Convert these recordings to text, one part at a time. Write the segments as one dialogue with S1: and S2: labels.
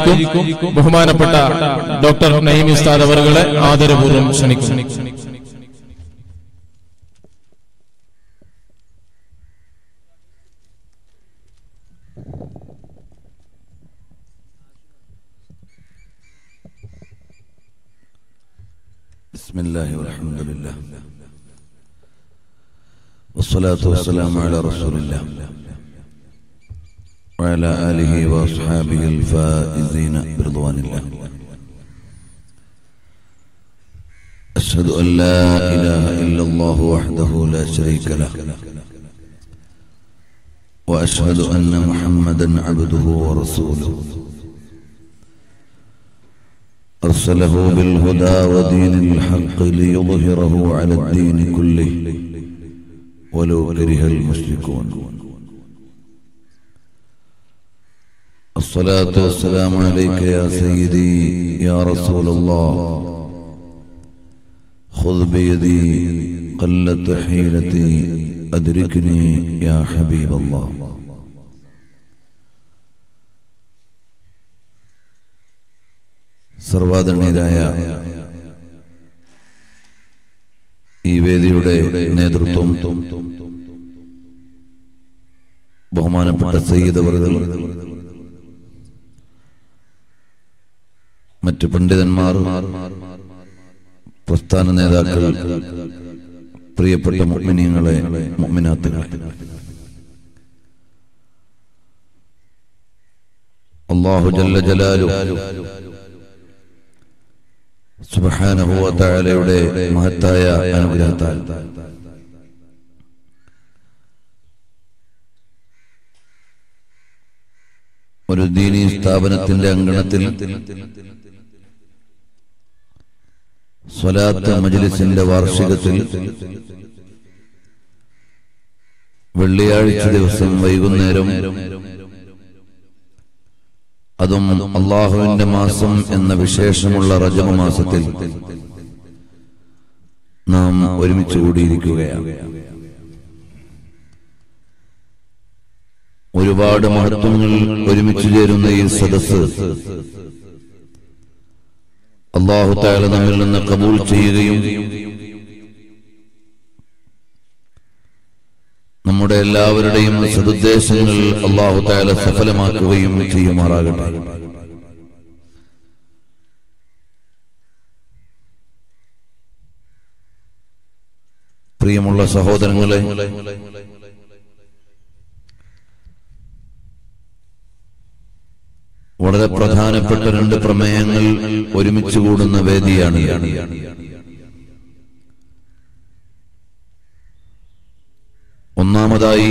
S1: ബഹുമാനപ്പെട്ട ഡോക്ടർ നഈം ഉസ്താദ് അവറുകളെ ആദരപൂർവ്വം ക്ഷണിക്കുന്നു
S2: بسم الله والحمد لله والصلاة والسلام على رسول الله وعلى آله وأصحابه الفائزين برضوان الله أشهد أن لا إله إلا الله وحده لا شريك له وأشهد أن محمدا عبده ورسوله أرسله بالهدى ودين الحق ليظهره على الدين كله ولو كره المشركون الصلاة والسلام عليك يا سيدي يا رسول الله خذ بيدي قلت حيلتي أدركني يا حبيب الله സർവാദരണീയരായ ഈ വേദിയുടെ നേതൃത്വം ബഹുമാനപ്പെട്ട സയ്യിദ് അവറുകൾ മറ്റ് പണ്ഡിതന്മാർ പ്രസ്ഥാന നേതാക്കൾ പ്രിയപ്പെട്ട മുഗ്മിനിയങ്ങളെ മുഗ്മിനാത്തുകളെ അള്ളാഹു ജല്ല ജലാലു സുബഹാനഹുവത്തായാലയുടെ മഹത്തായ അനുഗ്രഹത്താൽ ഒരു ദീനീ സ്ഥാപനത്തിന്റെ അങ്കണത്തിൽ സ്വലാത്ത് മജ്ലിസിന്റെ വാർഷികത്തിൽ വെള്ളിയാഴ്ച ദിവസം വൈകുന്നേരം അതും അള്ളാഹുവിന്റെ മാസം എന്ന വിശേഷമുള്ള റജമ മാസത്തിൽ നാം ഒരുമിച്ച് കൂടിയിരിക്കുകയാണ് ഒരുപാട് മഹത്വങ്ങൾ ഒരുമിച്ച് ചേരുന്ന ഈ സദസ് അള്ളാഹു താല നമ്മിൽ നിന്ന് കബൂൽ ചെയ്യുകയും നമ്മുടെ എല്ലാവരുടെയും സതുദ്ദേശങ്ങൾ അള്ളാഹു താല സഫലമാക്കുകയും ചെയ്യുമാറാകട്ടെ പ്രിയമുള്ള സഹോദരങ്ങളെ വളരെ പ്രധാനപ്പെട്ട രണ്ട് പ്രമേയങ്ങൾ ഒരുമിച്ച് കൂടുന്ന വേദിയാണ് ഒന്നാമതായി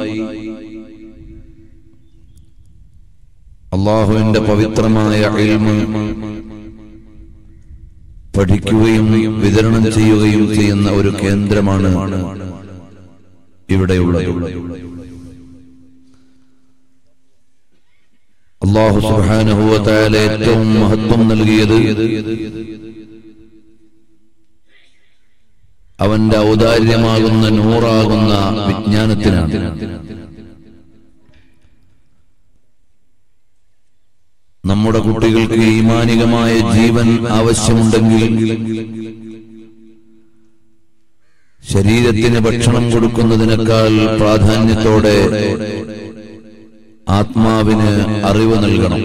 S2: അള്ളാഹുവിന്റെ പവിത്രമായ ഇൽമ് പഠിക്കുകയും വിതരണം ചെയ്യുകയും ചെയ്യുന്ന ഒരു കേന്ദ്രമാണ് ഇവിടെയുള്ളത് അള്ളാഹു സുബാനുഭവത്തായാലെ ഏറ്റവും മഹത്വം നൽകിയത് അവന്റെ ഔദാര്യമാകുന്ന നൂറാകുന്ന വിജ്ഞാനത്തിനാണ് നമ്മുടെ കുട്ടികൾക്ക് ഈമാനികമായ ജീവൻ ആവശ്യമുണ്ടെങ്കിൽ ശരീരത്തിന് ഭക്ഷണം കൊടുക്കുന്നതിനേക്കാൾ പ്രാധാന്യത്തോടെ ആത്മാവിന് അറിവ് നൽകണം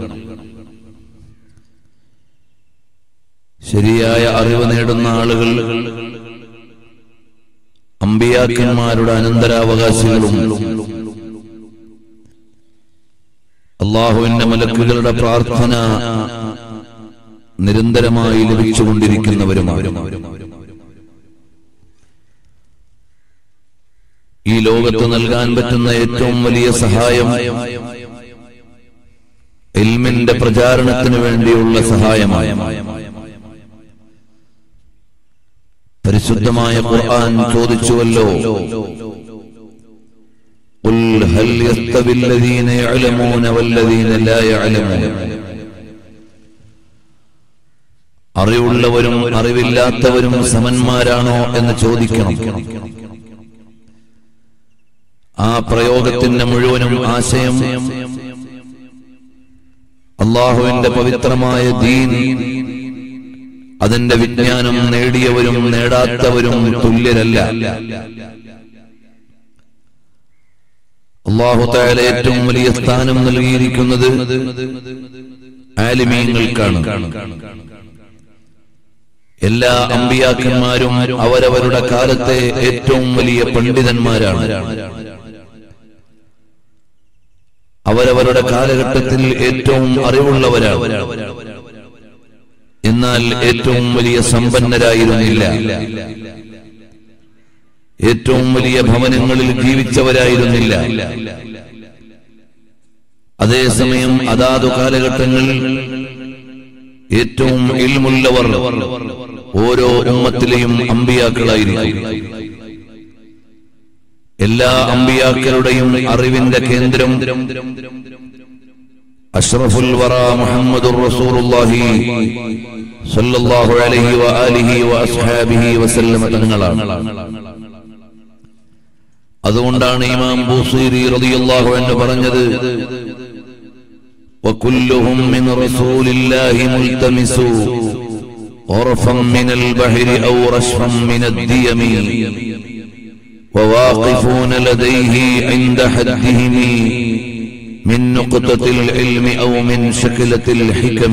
S2: ശരിയായ അറിവ് നേടുന്ന ആളുകൾ അമ്പിയാക്കന്മാരുടെ അനന്തരാവകാശികളും അള്ളാഹുവിന്റെ മലക്കുകളുടെ പ്രാർത്ഥന നിരന്തരമായി ലഭിച്ചുകൊണ്ടിരിക്കുന്നവരുമാണ് ഈ ലോകത്ത് നൽകാൻ പറ്റുന്ന ഏറ്റവും വലിയ സഹായം ഇൽമിന്റെ പ്രചാരണത്തിന് വേണ്ടിയുള്ള സഹായമാണ് പരിശുദ്ധമായ ഖുർആൻ ചോദിച്ചുവല്ലോ قل هل يستوي الذين يعلمون والذين لا يعلمون അറിവുള്ളവരും അറിവില്ലാത്തവരും സമന്മാരാണോ എന്ന് ചോദിക്കണം ആ പ്രയോഗത്തിന്റെ മുഴുവനും ആശയം അള്ളാഹുവിന്റെ പവിത്രമായ ദീൻ അതിന്റെ വിജ്ഞാനം നേടിയവരും നേടാത്തവരും തുല്യരല്ല അള്ളാഹു താല ഏറ്റവും വലിയ സ്ഥാനം നൽകിയിരിക്കുന്നത് ആലിമീങ്ങൾക്കാണ് എല്ലാ അമ്പിയാക്കന്മാരും അവരവരുടെ കാലത്തെ ഏറ്റവും വലിയ പണ്ഡിതന്മാരാണ് അവരവരുടെ കാലഘട്ടത്തിൽ ഏറ്റവും അറിവുള്ളവരാണ് എന്നാൽ ഏറ്റവും വലിയ സമ്പന്നരായിരുന്നില്ല ഏറ്റവും വലിയ ഭവനങ്ങളിൽ ജീവിച്ചവരായിരുന്നില്ല അതേസമയം അതാതു കാലഘട്ടങ്ങളിൽ ഏറ്റവും ഇൽമുള്ളവർ ഓരോ ഉമ്മത്തിലെയും അമ്പിയാക്കളായിരിക്കും എല്ലാ അമ്പിയാക്കളുടെയും അറിവിന്റെ കേന്ദ്രം അഷ്റഫുൽ വറ മുഹമ്മദുർ റസൂലുള്ളാഹി സല്ലല്ലാഹു അലൈഹി വആലിഹി വഅസ്ഹാബിഹി വസല്ലമ തങ്ങളാണ് അതുകൊണ്ടാണ് ഇമാം ബൂസീരി റളിയല്ലാഹു അൻഹു പറഞ്ഞത് وكلهم من رسول الله ملتمس غرفا من البحر أو رشفا من الديم وواقفون لديه عند حدهم من نقطة العلم أو من شكلة الحكم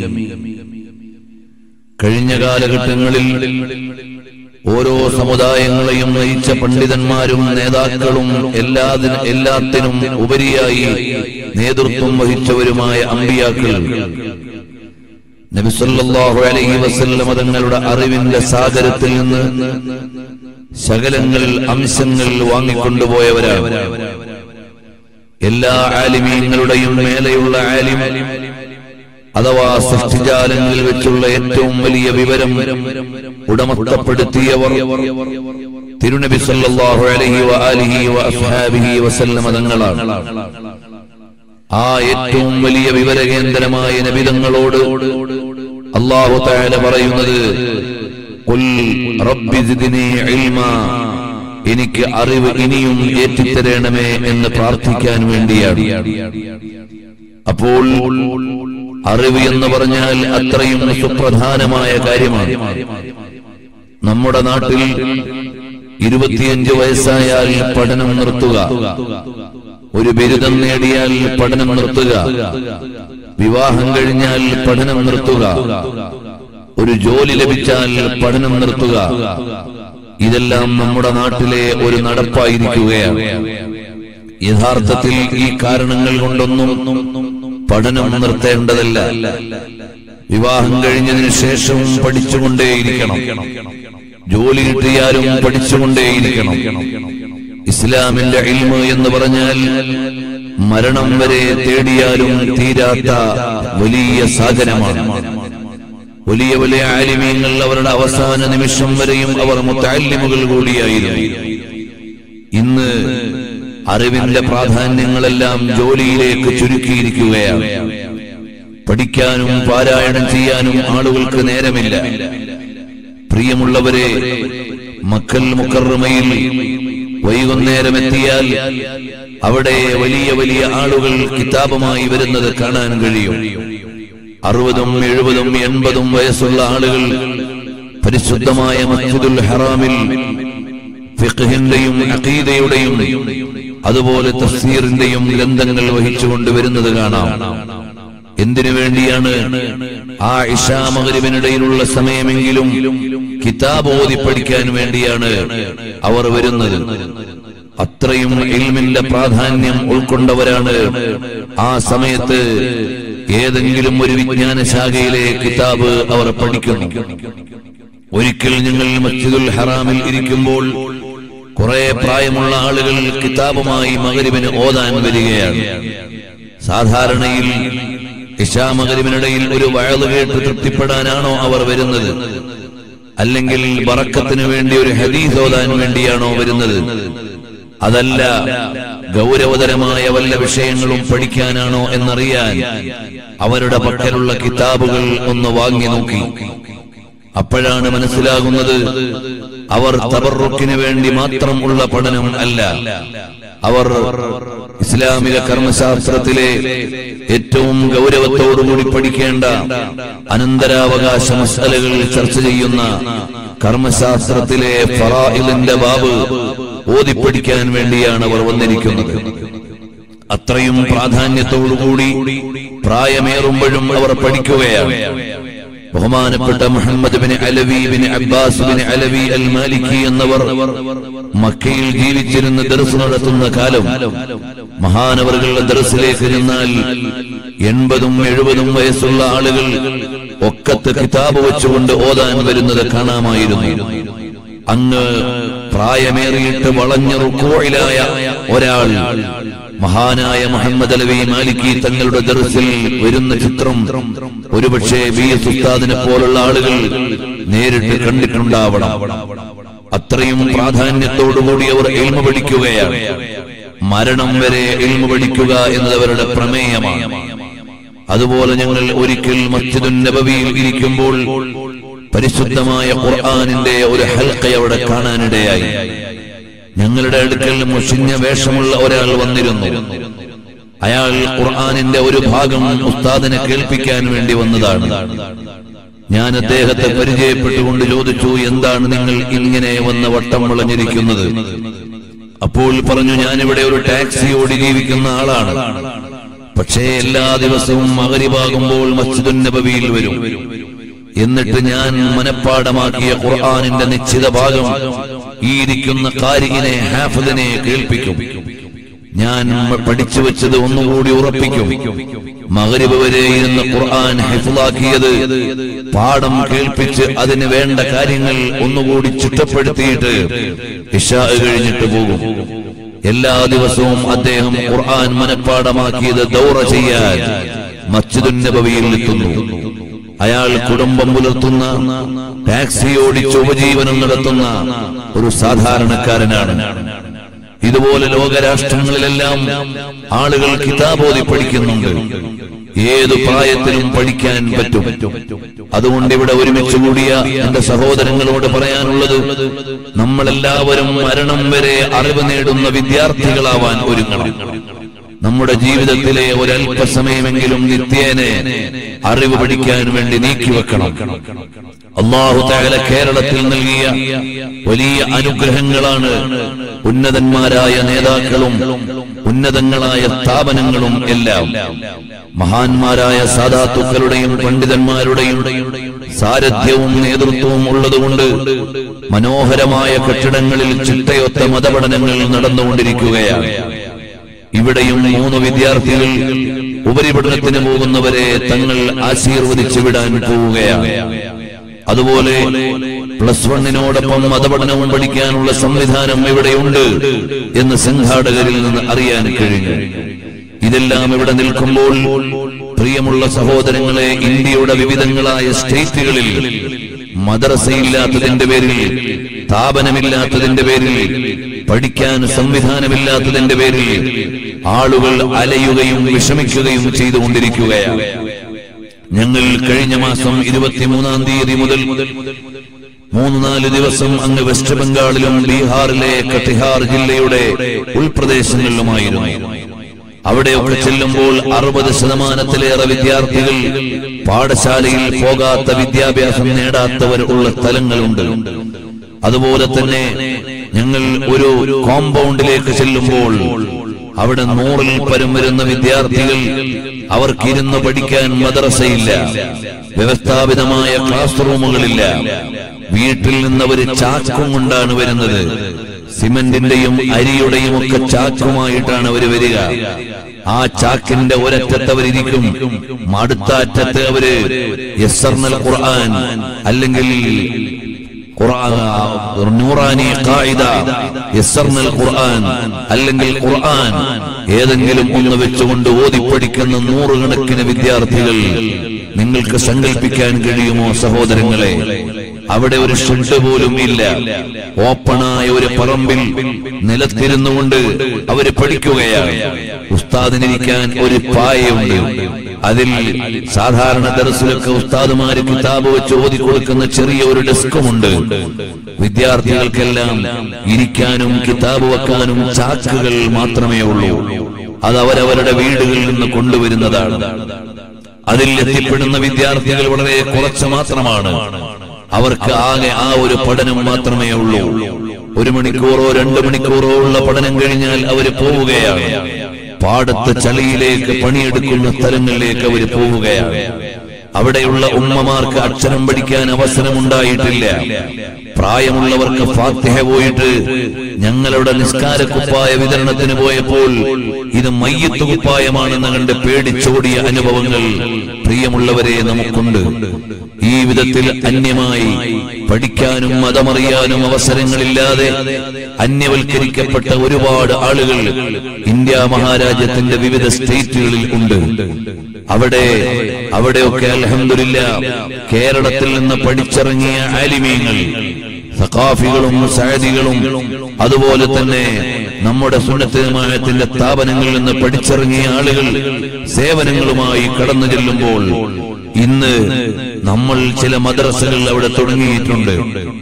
S2: കഴിഞ്ഞ കാലഘട്ടങ്ങളിൽ ഓരോ സമുദായങ്ങളെയും നയിച്ച പണ്ഡിതന്മാരും നേതാക്കളും എല്ലാതിന് എല്ലാത്തിനും ഉപരിയായി നേതൃത്വം വഹിച്ചവരുമായ അമ്പിയാക്കൾ നബിസല്ലാഹു അലൈഹി വസല്ലമ തങ്ങളുടെ അറിവിന്റെ സാഗരത്തിൽ നിന്ന് ശകലങ്ങൾ അംശങ്ങൾ വാങ്ങിക്കൊണ്ടുപോയവരാണ് എല്ലാ ആലിമീങ്ങളുടെയും മേലെയുള്ള ആലിം അഥവാ സൃഷ്ടിജാലങ്ങളിൽ വെച്ചുള്ള ഏറ്റവും വലിയ വിവരം ഉടമസ്ഥപ്പെടുത്തിയവർ തിരുനബി സല്ലല്ലാഹു അലൈഹി വആലിഹി വഅസ്ഹാബിഹി വസല്ലമ തങ്ങളാണ് ആ ഏറ്റവും വലിയ വിവരകേന്ദ്രമായ നബിതങ്ങളോട് അള്ളാഹു തആല പറയുന്നത് ഖുൽ റബ്ബി സിദ്നി ഇൽമാ എനിക്ക് അറിവ് ഇനിയും ഏറ്റിത്തരണമേ എന്ന് പ്രാർത്ഥിക്കാൻ വേണ്ടിയാണ് അപ്പോൾ അറിവ് എന്ന് പറഞ്ഞാൽ അത്രയും സുപ്രധാനമായ കാര്യമാണ് നമ്മുടെ നാട്ടിൽ ഇരുപത്തിയഞ്ച് വയസ്സായാൽ പഠനം നിർത്തുക ഒരു ബിരുദം നേടിയാൽ പഠനം നിർത്തുക വിവാഹം കഴിഞ്ഞാൽ പഠനം നിർത്തുക ഒരു ജോലി ലഭിച്ചാൽ പഠനം നിർത്തുക ഇതെല്ലാം നമ്മുടെ നാട്ടിലെ ഒരു നടപ്പായിരിക്കുകയാണ് യഥാർത്ഥത്തിൽ ഈ കാരണങ്ങൾ കൊണ്ടൊന്നും പഠനം നിർത്തേണ്ടതല്ല വിവാഹം കഴിഞ്ഞതിന് ശേഷവും പഠിച്ചുകൊണ്ടേയിരിക്കണം ജോലി കിട്ടിയാലും പഠിച്ചുകൊണ്ടേയിരിക്കണം ഇസ്ലാമിന്റെ ഇൽമ എന്ന് പറഞ്ഞാൽ മരണം വരെ തേടിയാലും തീരാത്ത വലിയ സാധനമാണ് വലിയ വലിയ ആലിമീങ്ങൾ അവരുടെ അവസാന നിമിഷം വരെയും അവർ മുത്താലിമുകൾ കൂടിയായിരുന്നു ഇന്ന് അറിവിന്റെ പ്രാധാന്യങ്ങളെല്ലാം ജോലിയിലേക്ക് ചുരുക്കിയിരിക്കുകയാണ് പഠിക്കാനും പാരായണം ചെയ്യാനും ആളുകൾക്ക് നേരമില്ല പ്രിയമുള്ളവരെ മക്കൽ മുക്കർമയിൽ വൈകുന്നേരം എത്തിയാൽ അവിടെ വലിയ വലിയ ആളുകൾ കിതാബുമായി വരുന്നത് കാണാൻ കഴിയും അറുപതും എഴുപതും എൺപതും വയസ്സുള്ള ആളുകൾ പരിശുദ്ധമായ മസ്ജിദുൽ ഹറാമിൽ ഫിഖഹിന്റെയും അഖീദയുടെയും അതുപോലെ തഫ്സീറിന്റെയും ഗ്രന്ഥങ്ങൾ വഹിച്ചുകൊണ്ട് വരുന്നത് കാണാം എന്തിനു വേണ്ടിയാണ് ആ ഇഷാ മകരിവിനിടയിലുള്ള സമയമെങ്കിലും കിതാബ് ഓതി പഠിക്കാൻ വേണ്ടിയാണ് അവർ വരുന്നത് അത്രയും ഇൽമിന്റെ പ്രാധാന്യം ഉൾക്കൊണ്ടവരാണ് ആ സമയത്ത് ഏതെങ്കിലും ഒരു വിജ്ഞാന ശാഖയിലെ കിതാബ് അവർ പഠിക്കുന്നു ഒരിക്കൽ ഞങ്ങൾ മസ്ജിദുൽ ഹറാമിൽ ഇരിക്കുമ്പോൾ കുറെ പ്രായമുള്ള ആളുകൾ കിതാബുമായി മകരിവിന് ഓതാൻ വരികയാണ് സാധാരണയിൽ ഇഷാ മകരിവിനിടയിൽ ഒരു വഴല് കേട്ട് തൃപ്തിപ്പെടാനാണോ അവർ വരുന്നത് അല്ലെങ്കിൽ ബറക്കത്തിന് വേണ്ടി ഒരു ഹദീസ് ഓതാൻ വേണ്ടിയാണോ വരുന്നത് അതല്ല ഗൗരവതരമായ വല്ല വിഷയങ്ങളും പഠിക്കാനാണോ എന്നറിയാൻ അവരുടെ പക്കലുള്ള കിതാബുകൾ ഒന്ന് വാങ്ങി നോക്കി അപ്പോഴാണ് മനസ്സിലാകുന്നത് അവർ തബറുക്കിന് വേണ്ടി മാത്രം ഉള്ള പഠനം അല്ല അവർ ഇസ്ലാമിക കർമ്മശാസ്ത്രത്തിലെ ഏറ്റവും ഗൗരവത്തോടുകൂടി പഠിക്കേണ്ട അനന്തരാവകാശ മസാലകൾ ചർച്ച ചെയ്യുന്ന കർമ്മശാസ്ത്രത്തിലെ ഫറായിലിന്റെ ബാബ് ഓതിപ്പഠിക്കാൻ വേണ്ടിയാണ് അവർ വന്നിരിക്കുന്നത് അത്രയും പ്രാധാന്യത്തോടുകൂടി പ്രായമേറുമ്പോഴും അവർ പഠിക്കുകയാണ് ബഹുമാനപ്പെട്ട Muhammad bin Alawi bin Abbas bin Alawi al Maliki എന്നവർ മക്കയിൽ ജീവിച്ചിരുന്ന് ദർസ് നടത്തുന്ന കാലം മഹാനവറുകളുടെ ദർസിലേക്ക് ചെന്നാൽ എൺപതും എഴുപതും വയസ്സുള്ള ആളുകൾ ഒക്കത്ത് കിതാബ് വെച്ചുകൊണ്ട് ഓതാൻ വരുന്നത് കാണാമായിരുന്നു അങ്ങ് പ്രായമേറിയിട്ട് വളഞ്ഞ റുക്കോയിലായ ഒരാൾ മഹാനായ മുഹമ്മദ് അലവി മാലിക്കി തങ്ങളുടെ ദർസിൽ വരുന്ന ചിത്രം ഒരുപക്ഷെ വി എസ് ഉസ്താദിനെ പോലുള്ള ആളുകൾ നേരിട്ട് കണ്ടിട്ടുണ്ടാവണം അത്രയും പ്രാധാന്യത്തോടുകൂടി അവർ എൽമ പഠിക്കുകയാണ് മരണം വരെ എൽമ പഠിക്കുക എന്നത് അവരുടെ പ്രമേയമാണ് അതുപോലെ ഞങ്ങൾ ഒരിക്കൽ മസ്ജിദുൻ നബവിയിൽ ഇരിക്കുമ്പോൾ പരിശുദ്ധമായ ഖുർആാനിന്റെ ഒരു ഹൽക്ക അവിടെ കാണാനിടയായി ഞങ്ങളുടെ അടുക്കൽ മുഷിഞ്ഞ വേഷമുള്ള ഒരാൾ വന്നിരുന്നു അയാൾ ഖുർആാനിന്റെ ഒരു ഭാഗം ഉസ്താദിനെ കേൾപ്പിക്കാൻ വേണ്ടി വന്നതാണ് ഞാൻ അദ്ദേഹത്തെ പരിചയപ്പെട്ടുകൊണ്ട് ചോദിച്ചു എന്താണ് നിങ്ങൾ ഇങ്ങനെ വന്ന് വട്ടം വളഞ്ഞിരിക്കുന്നത് അപ്പോൾ പറഞ്ഞു ഞാനിവിടെ ഒരു ടാക്സി ഓടി ജീവിക്കുന്ന ആളാണ് പക്ഷേ എല്ലാ ദിവസവും മകരിവാകുമ്പോൾ മസ്ജിദുൻ നബവിയിൽ വരും എന്നിട്ട് ഞാൻ മനഃപ്പാടമാക്കിയ ഖുർആാനിന്റെ നിശ്ചിത ഭാഗം ഈ ഇരിക്കുന്ന കാരികിനെ ഹാഫിദിനെ കേൾപ്പിക്കും ഞാൻ പഠിച്ചു വെച്ചത് ഒന്നുകൂടി ഉറപ്പിക്കും മകരിബ് വരെ ഇരുന്ന് ഖുർആൻ ഹിഫുലാക്കിയത് പാഠം കേൾപ്പിച്ച് അതിന് വേണ്ട കാര്യങ്ങൾ ഒന്നുകൂടി ചിട്ടപ്പെടുത്തിയിട്ട് ഇഷാ കഴിഞ്ഞിട്ട് പോകും എല്ലാ ദിവസവും അദ്ദേഹം ഖുർആൻ മനഃപ്പാടമാക്കിയത് ദൗറ ചെയ്യാൻ മസ്ജിദുൻ നബവിയിൽ എത്തുന്നു അയാൾ കുടുംബം പുലർത്തുന്ന ടാക്സി ഓടിച്ച് ഉപജീവനം നടത്തുന്ന ഒരു സാധാരണക്കാരനാണ് ഇതുപോലെ ലോകരാഷ്ട്രങ്ങളിലെല്ലാം ആളുകൾ കിതാബോധി പഠിക്കുന്നുണ്ട് ഏതു പ്രായത്തിലും പഠിക്കാൻ പറ്റും അതുകൊണ്ട് ഇവിടെ ഒരുമിച്ച് കൂടിയ എന്റെ സഹോദരങ്ങളോട് പറയാനുള്ളത് നമ്മളെല്ലാവരും മരണം വരെ അറിവ് നേടുന്ന വിദ്യാർത്ഥികളാവാൻ ഒരുങ്ങണം നമ്മുടെ ജീവിതത്തിലെ ഒരല്പസമയമെങ്കിലും നിത്യേനെ അറിവ് പഠിക്കാൻ വേണ്ടി നീക്കിവെക്കണം അള്ളാഹു താല കേരളത്തിൽ നൽകിയ വലിയ അനുഗ്രഹങ്ങളാണ് ഉന്നതന്മാരായ നേതാക്കളും ഉന്നതങ്ങളായ സ്ഥാപനങ്ങളും എല്ലാം മഹാന്മാരായ സാധാത്തുക്കളുടെയും പണ്ഡിതന്മാരുടെയും സാരഥ്യവും നേതൃത്വവും ഉള്ളതുകൊണ്ട് മനോഹരമായ കെട്ടിടങ്ങളിൽ ചിട്ടയൊത്ത മതപഠനങ്ങൾ നടന്നുകൊണ്ടിരിക്കുകയാണ് ഇവിടെയും മൂന്ന് വിദ്യാർത്ഥികൾ ഉപരിപഠനത്തിന് പോകുന്നവരെ തങ്ങൾ ആശീർവദിച്ചു വിടാൻ പോവുകയാണ് അതുപോലെ പ്ലസ് വണ്ണിനോടൊപ്പം മതപഠനവും പഠിക്കാനുള്ള സംവിധാനം ഇവിടെയുണ്ട് എന്ന് സംഘാടകരിൽ നിന്ന് അറിയാൻ കഴിഞ്ഞു ഇതെല്ലാം ഇവിടെ നിൽക്കുമ്പോൾ പ്രിയമുള്ള സഹോദരങ്ങളെ ഇന്ത്യയുടെ വിവിധങ്ങളായ സ്റ്റേറ്റുകളിൽ മദ്രസയില്ലാത്തതിന്റെ പേരിൽ സ്ഥാപനമില്ലാത്തതിന്റെ പേരിൽ പഠിക്കാൻ സംവിധാനമില്ലാത്തതിന്റെ പേരിൽ ആളുകൾ അലയുകയും വിഷമിക്കുകയും ചെയ്തുകൊണ്ടിരിക്കുകയാണ് ഞങ്ങൾ കഴിഞ്ഞ മാസം ഇരുപത്തിമൂന്നാം തീയതി മുതൽ മൂന്ന് നാല് ദിവസം അങ്ങ് വെസ്റ്റ് ബംഗാളിലും ബീഹാറിലെ കട്ടിഹാർ ജില്ലയുടെ ഉൾപ്രദേശങ്ങളിലുമായിരുന്നു അവിടെയൊക്കെ ചെല്ലുമ്പോൾ അറുപത് ശതമാനത്തിലേറെ വിദ്യാർത്ഥികൾ പാഠശാലയിൽ പോകാത്ത വിദ്യാഭ്യാസം നേടാത്തവർ ഉള്ള സ്ഥലങ്ങളുണ്ട് അതുപോലെ തന്നെ ഞങ്ങൾ ഒരു കോമ്പൗണ്ടിലേക്ക് ചെല്ലുമ്പോൾ അവിടെ നൂറിൽ പരം വരുന്ന വിദ്യാർത്ഥികൾ അവർക്ക് ഇരുന്ന് പഠിക്കാൻ മദ്രസയില്ല വ്യവസ്ഥാപിതമായ ക്ലാസ് റൂമുകളില്ല വീട്ടിൽ നിന്ന് അവർ ചാക്കും കൊണ്ടാണ് വരുന്നത് സിമന്റിന്റെയും അരിയുടെയും ഒക്കെ ചാക്കുമായിട്ടാണ് അവർ വരിക ആ ചാക്കിന്റെ ഒരറ്റത്ത് അവരിയ്ക്കും അടുത്ത അറ്റത്ത് അവര് യസ്സർനൽ ഖുർആൻ അല്ലെങ്കിൽ ഖുർആൻ നൂറാനി ഖായിദ യസ്സർനൽ ഖുർആൻ അല്ലെങ്കിൽ ഖുർആൻ ഏതെങ്കിലും ഒന്ന് വെച്ചുകൊണ്ട് ഓതിപ്പടിക്കുന്ന നൂറുകണക്കിന് വിദ്യാർത്ഥികൾ നിങ്ങൾക്ക് സങ്കല്പിക്കാൻ കഴിയുമോ സഹോദരങ്ങളെ അവിടെ ഒരു ഷെഡ് പോലും ഇല്ല ഓപ്പണായ ഒരു പറമ്പിൽ നിലത്തിരുന്നുകൊണ്ട് അവര് പഠിക്കുകയാണ് ഉസ്താദിനിരിക്കാൻ ഒരു പായയുണ്ട് അതിൽ സാധാരണ ദർസിലൊക്കെ ഉസ്താദുമാര് കിതാബ് വെച്ച് ഓതി കൊടുക്കുന്ന ചെറിയ ഒരു ഡെസ്കുമുണ്ട് വിദ്യാർത്ഥികൾക്കെല്ലാം ഇരിക്കാനും കിതാബ് വെക്കാനും ചാക്കുകൾ മാത്രമേ ഉള്ളൂ അത് അവരവരുടെ വീടുകളിൽ നിന്ന് കൊണ്ടുവരുന്നതാണ് അതിൽ എത്തിപ്പെടുന്ന വിദ്യാർത്ഥികൾ വളരെ കുറച്ച് മാത്രമാണ് അവർക്ക് ആകെ ആ ഒരു പഠനം മാത്രമേ ഉള്ളൂ ഒരു മണിക്കൂറോ രണ്ടു മണിക്കൂറോ ഉള്ള പഠനം കഴിഞ്ഞാൽ അവര് പോവുകയാണ് പാടത്ത് ചളിയിലേക്ക് പണിയെടുക്കുന്ന സ്ഥലങ്ങളിലേക്ക് അവര് പോവുകയാണ് അവിടെയുള്ള ഉമ്മമാർക്ക് അക്ഷരം പഠിക്കാൻ അവസരമുണ്ടായിട്ടില്ല പ്രായമുള്ളവർക്ക് ഫാത്തിഹ പോയിട്ട് ഞങ്ങളുടെ നിസ്കാര കുപ്പായ വിതരണത്തിന് പോയപ്പോൾ ഇത് മയ്യത്ത് കുപ്പായമാണെന്ന് കണ്ട് പേടിച്ചോടിയ അനുഭവങ്ങൾ പ്രിയമുള്ളവരെ നമുക്കുണ്ട് ഈ വിധത്തിൽ അന്യമായി പഠിക്കാനും മതമറിയാനും അവസരങ്ങളില്ലാതെ അന്യവൽക്കരിക്കപ്പെട്ട ഒരുപാട് ആളുകൾ ഇന്ത്യ മഹാരാജ്യത്തിന്റെ വിവിധ സ്റ്റേറ്റുകളിൽ ഉണ്ട് അവിടെ അവിടെയൊക്കെ അലഹമില്ല കേരളത്തിൽ നിന്ന് പഠിച്ചിറങ്ങിയ ആലിമീങ്ങൾ സഖാഫികളും സാദികളും അതുപോലെ തന്നെ നമ്മുടെ സുന്നത്തമായത്തിന്റെ സ്ഥാപനങ്ങളിൽ നിന്ന് പഠിച്ചിറങ്ങിയ ആളുകൾ സേവനങ്ങളുമായി കടന്നു ചെല്ലുമ്പോൾ ഇന്ന് നമ്മൾ ചില മദ്രസകൾ അവിടെ തുടങ്ങിയിട്ടുണ്ട്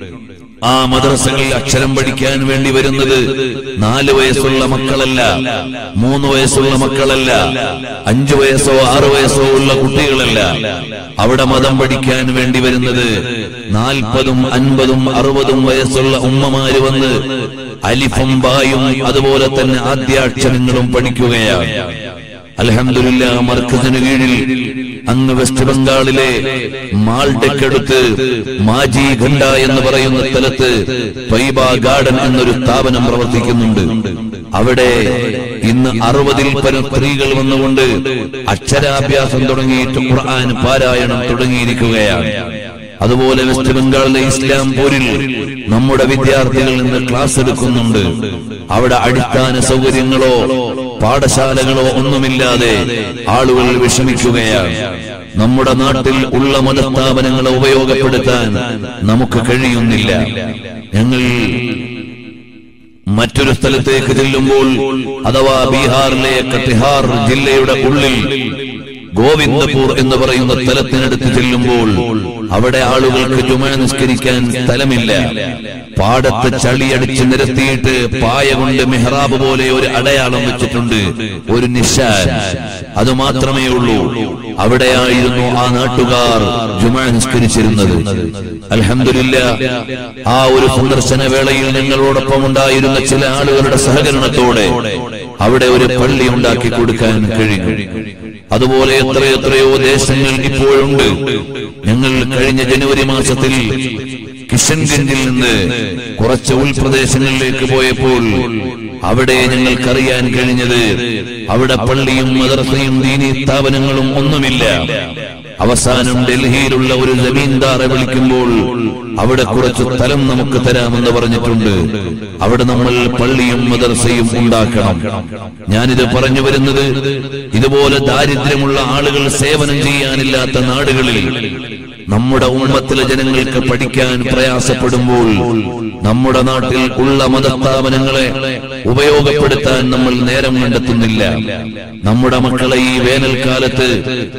S2: ആ മദ്രസകളിൽ അക്ഷരം പഠിക്കാൻ വേണ്ടി വരുന്നത് നാല് വയസ്സുള്ള മക്കളല്ല മൂന്ന് വയസ്സുള്ള മക്കളല്ല അഞ്ചു വയസ്സോ ആറു വയസ്സോ ഉള്ള കുട്ടികളല്ല അവിടെ മതം പഠിക്കാൻ വേണ്ടി വരുന്നത് നാൽപ്പതും അൻപതും അറുപതും വയസ്സുള്ള ഉമ്മമാര് വന്ന് അലിഫും ബായും അതുപോലെ തന്നെ ആദ്യാക്ഷരങ്ങളും പഠിക്കുകയാണ് അലഹമില്ല മർക്കസിന് കീഴിൽ അങ്ങ് വെസ്റ്റ് ബംഗാളിലെ മാൾഡക്കടുത്ത് മാജി ഖണ്ഡ എന്ന് പറയുന്ന സ്ഥലത്ത് പൈബ ഗാർഡൻ എന്നൊരു സ്ഥാപനം പ്രവർത്തിക്കുന്നുണ്ട് അവിടെ ഇന്ന് അറുപതിൽ പരം സ്ത്രീകൾ വന്നുകൊണ്ട് അക്ഷരാഭ്യാസം തുടങ്ങിയിട്ട് ഖുർആൻ പാരായണം തുടങ്ങിയിരിക്കുകയാണ് അതുപോലെ വെസ്റ്റ് ബംഗാളിലെ ഇസ്ലാം പോരിൽ നമ്മുടെ വിദ്യാർത്ഥികൾ നിന്ന് ക്ലാസ് എടുക്കുന്നുണ്ട് അവിടെ അടിസ്ഥാന സൗകര്യങ്ങളോ പാഠശാലകളോ ഒന്നുമില്ലാതെ ആളുകൾ വിഷമിക്കുകയാണ് നമ്മുടെ നാട്ടിൽ ഉള്ള മതസ്ഥാപനങ്ങളെ ഉപയോഗപ്പെടുത്താൻ നമുക്ക് കഴിയുന്നില്ല ഞങ്ങൾ മറ്റൊരു സ്ഥലത്തേക്ക് ചെല്ലുമ്പോൾ അഥവാ ബീഹാറിലെ കട്ടിഹാർ ജില്ലയുടെ ഉള്ളിൽ ഗോവിന്ദപൂർ എന്ന് പറയുന്ന സ്ഥലത്തിനടുത്ത് ചെല്ലുമ്പോൾ അവിടെ ആളുകൾക്ക് ജുമ നിസ്കരിക്കാൻ സ്ഥലമില്ല പാടത്ത് ചളിയടിച്ച് നിരത്തിയിട്ട് പായ കൊണ്ട് മെഹ്റാബ് പോലെ ഒരു അടയാളം വെച്ചിട്ടുണ്ട് ഒരു നിശാൻ അത് മാത്രമേ ഉള്ളൂ അവിടെയായിരുന്നു ആ നാട്ടുകാർ ജുമ നിസ്കരിച്ചിരുന്നത് അലഹമില്ല ആ ഒരു സന്ദർശന വേളയിൽ ഞങ്ങളോടൊപ്പം ഉണ്ടായിരുന്ന ചില ആളുകളുടെ സഹകരണത്തോടെ അവിടെ ഒരു പള്ളി ഉണ്ടാക്കി കൊടുക്കാൻ കഴിഞ്ഞു അതുപോലെ എത്ര എത്രയോ ദേശങ്ങൾ ഇപ്പോഴുണ്ട് ഞങ്ങൾ കഴിഞ്ഞ ജനുവരി മാസത്തിൽ കിഷൻഗഞ്ചിൽ നിന്ന് കുറച്ച് ഉൾപ്രദേശങ്ങളിലേക്ക് പോയപ്പോൾ അവിടെ ഞങ്ങൾക്കറിയാൻ കഴിഞ്ഞത് അവിടെ പള്ളിയും മദർസയും ദീനി സ്ഥാപനങ്ങളും ഒന്നുമില്ല അവസാനം ഡൽഹിയിലുള്ള ഒരു ജമീന്ദാറെ വിളിക്കുമ്പോൾ അവിടെ കുറച്ച് സ്ഥലം നമുക്ക് തരാമെന്ന് പറഞ്ഞിട്ടുണ്ട് അവിടെ നമ്മൾ പള്ളിയും മദർസയും ഉണ്ടാക്കണം ഞാനിത് പറഞ്ഞു വരുന്നത് ഇതുപോലെ ദാരിദ്ര്യമുള്ള ആളുകൾ സേവനം ചെയ്യാനില്ലാത്ത നാടുകളിൽ നമ്മുടെ ഉമ്മത്തിലെ ജനങ്ങൾക്ക് പഠിക്കാൻ പ്രയാസപ്പെടുമ്പോൾ നമ്മുടെ നാട്ടിൽ ഉള്ള മതസ്ഥാപനങ്ങളെ ഉപയോഗപ്പെടുത്താൻ നമ്മൾ നേരം കണ്ടെത്തുന്നില്ല നമ്മുടെ മക്കളെ ഈ വേനൽക്കാലത്ത്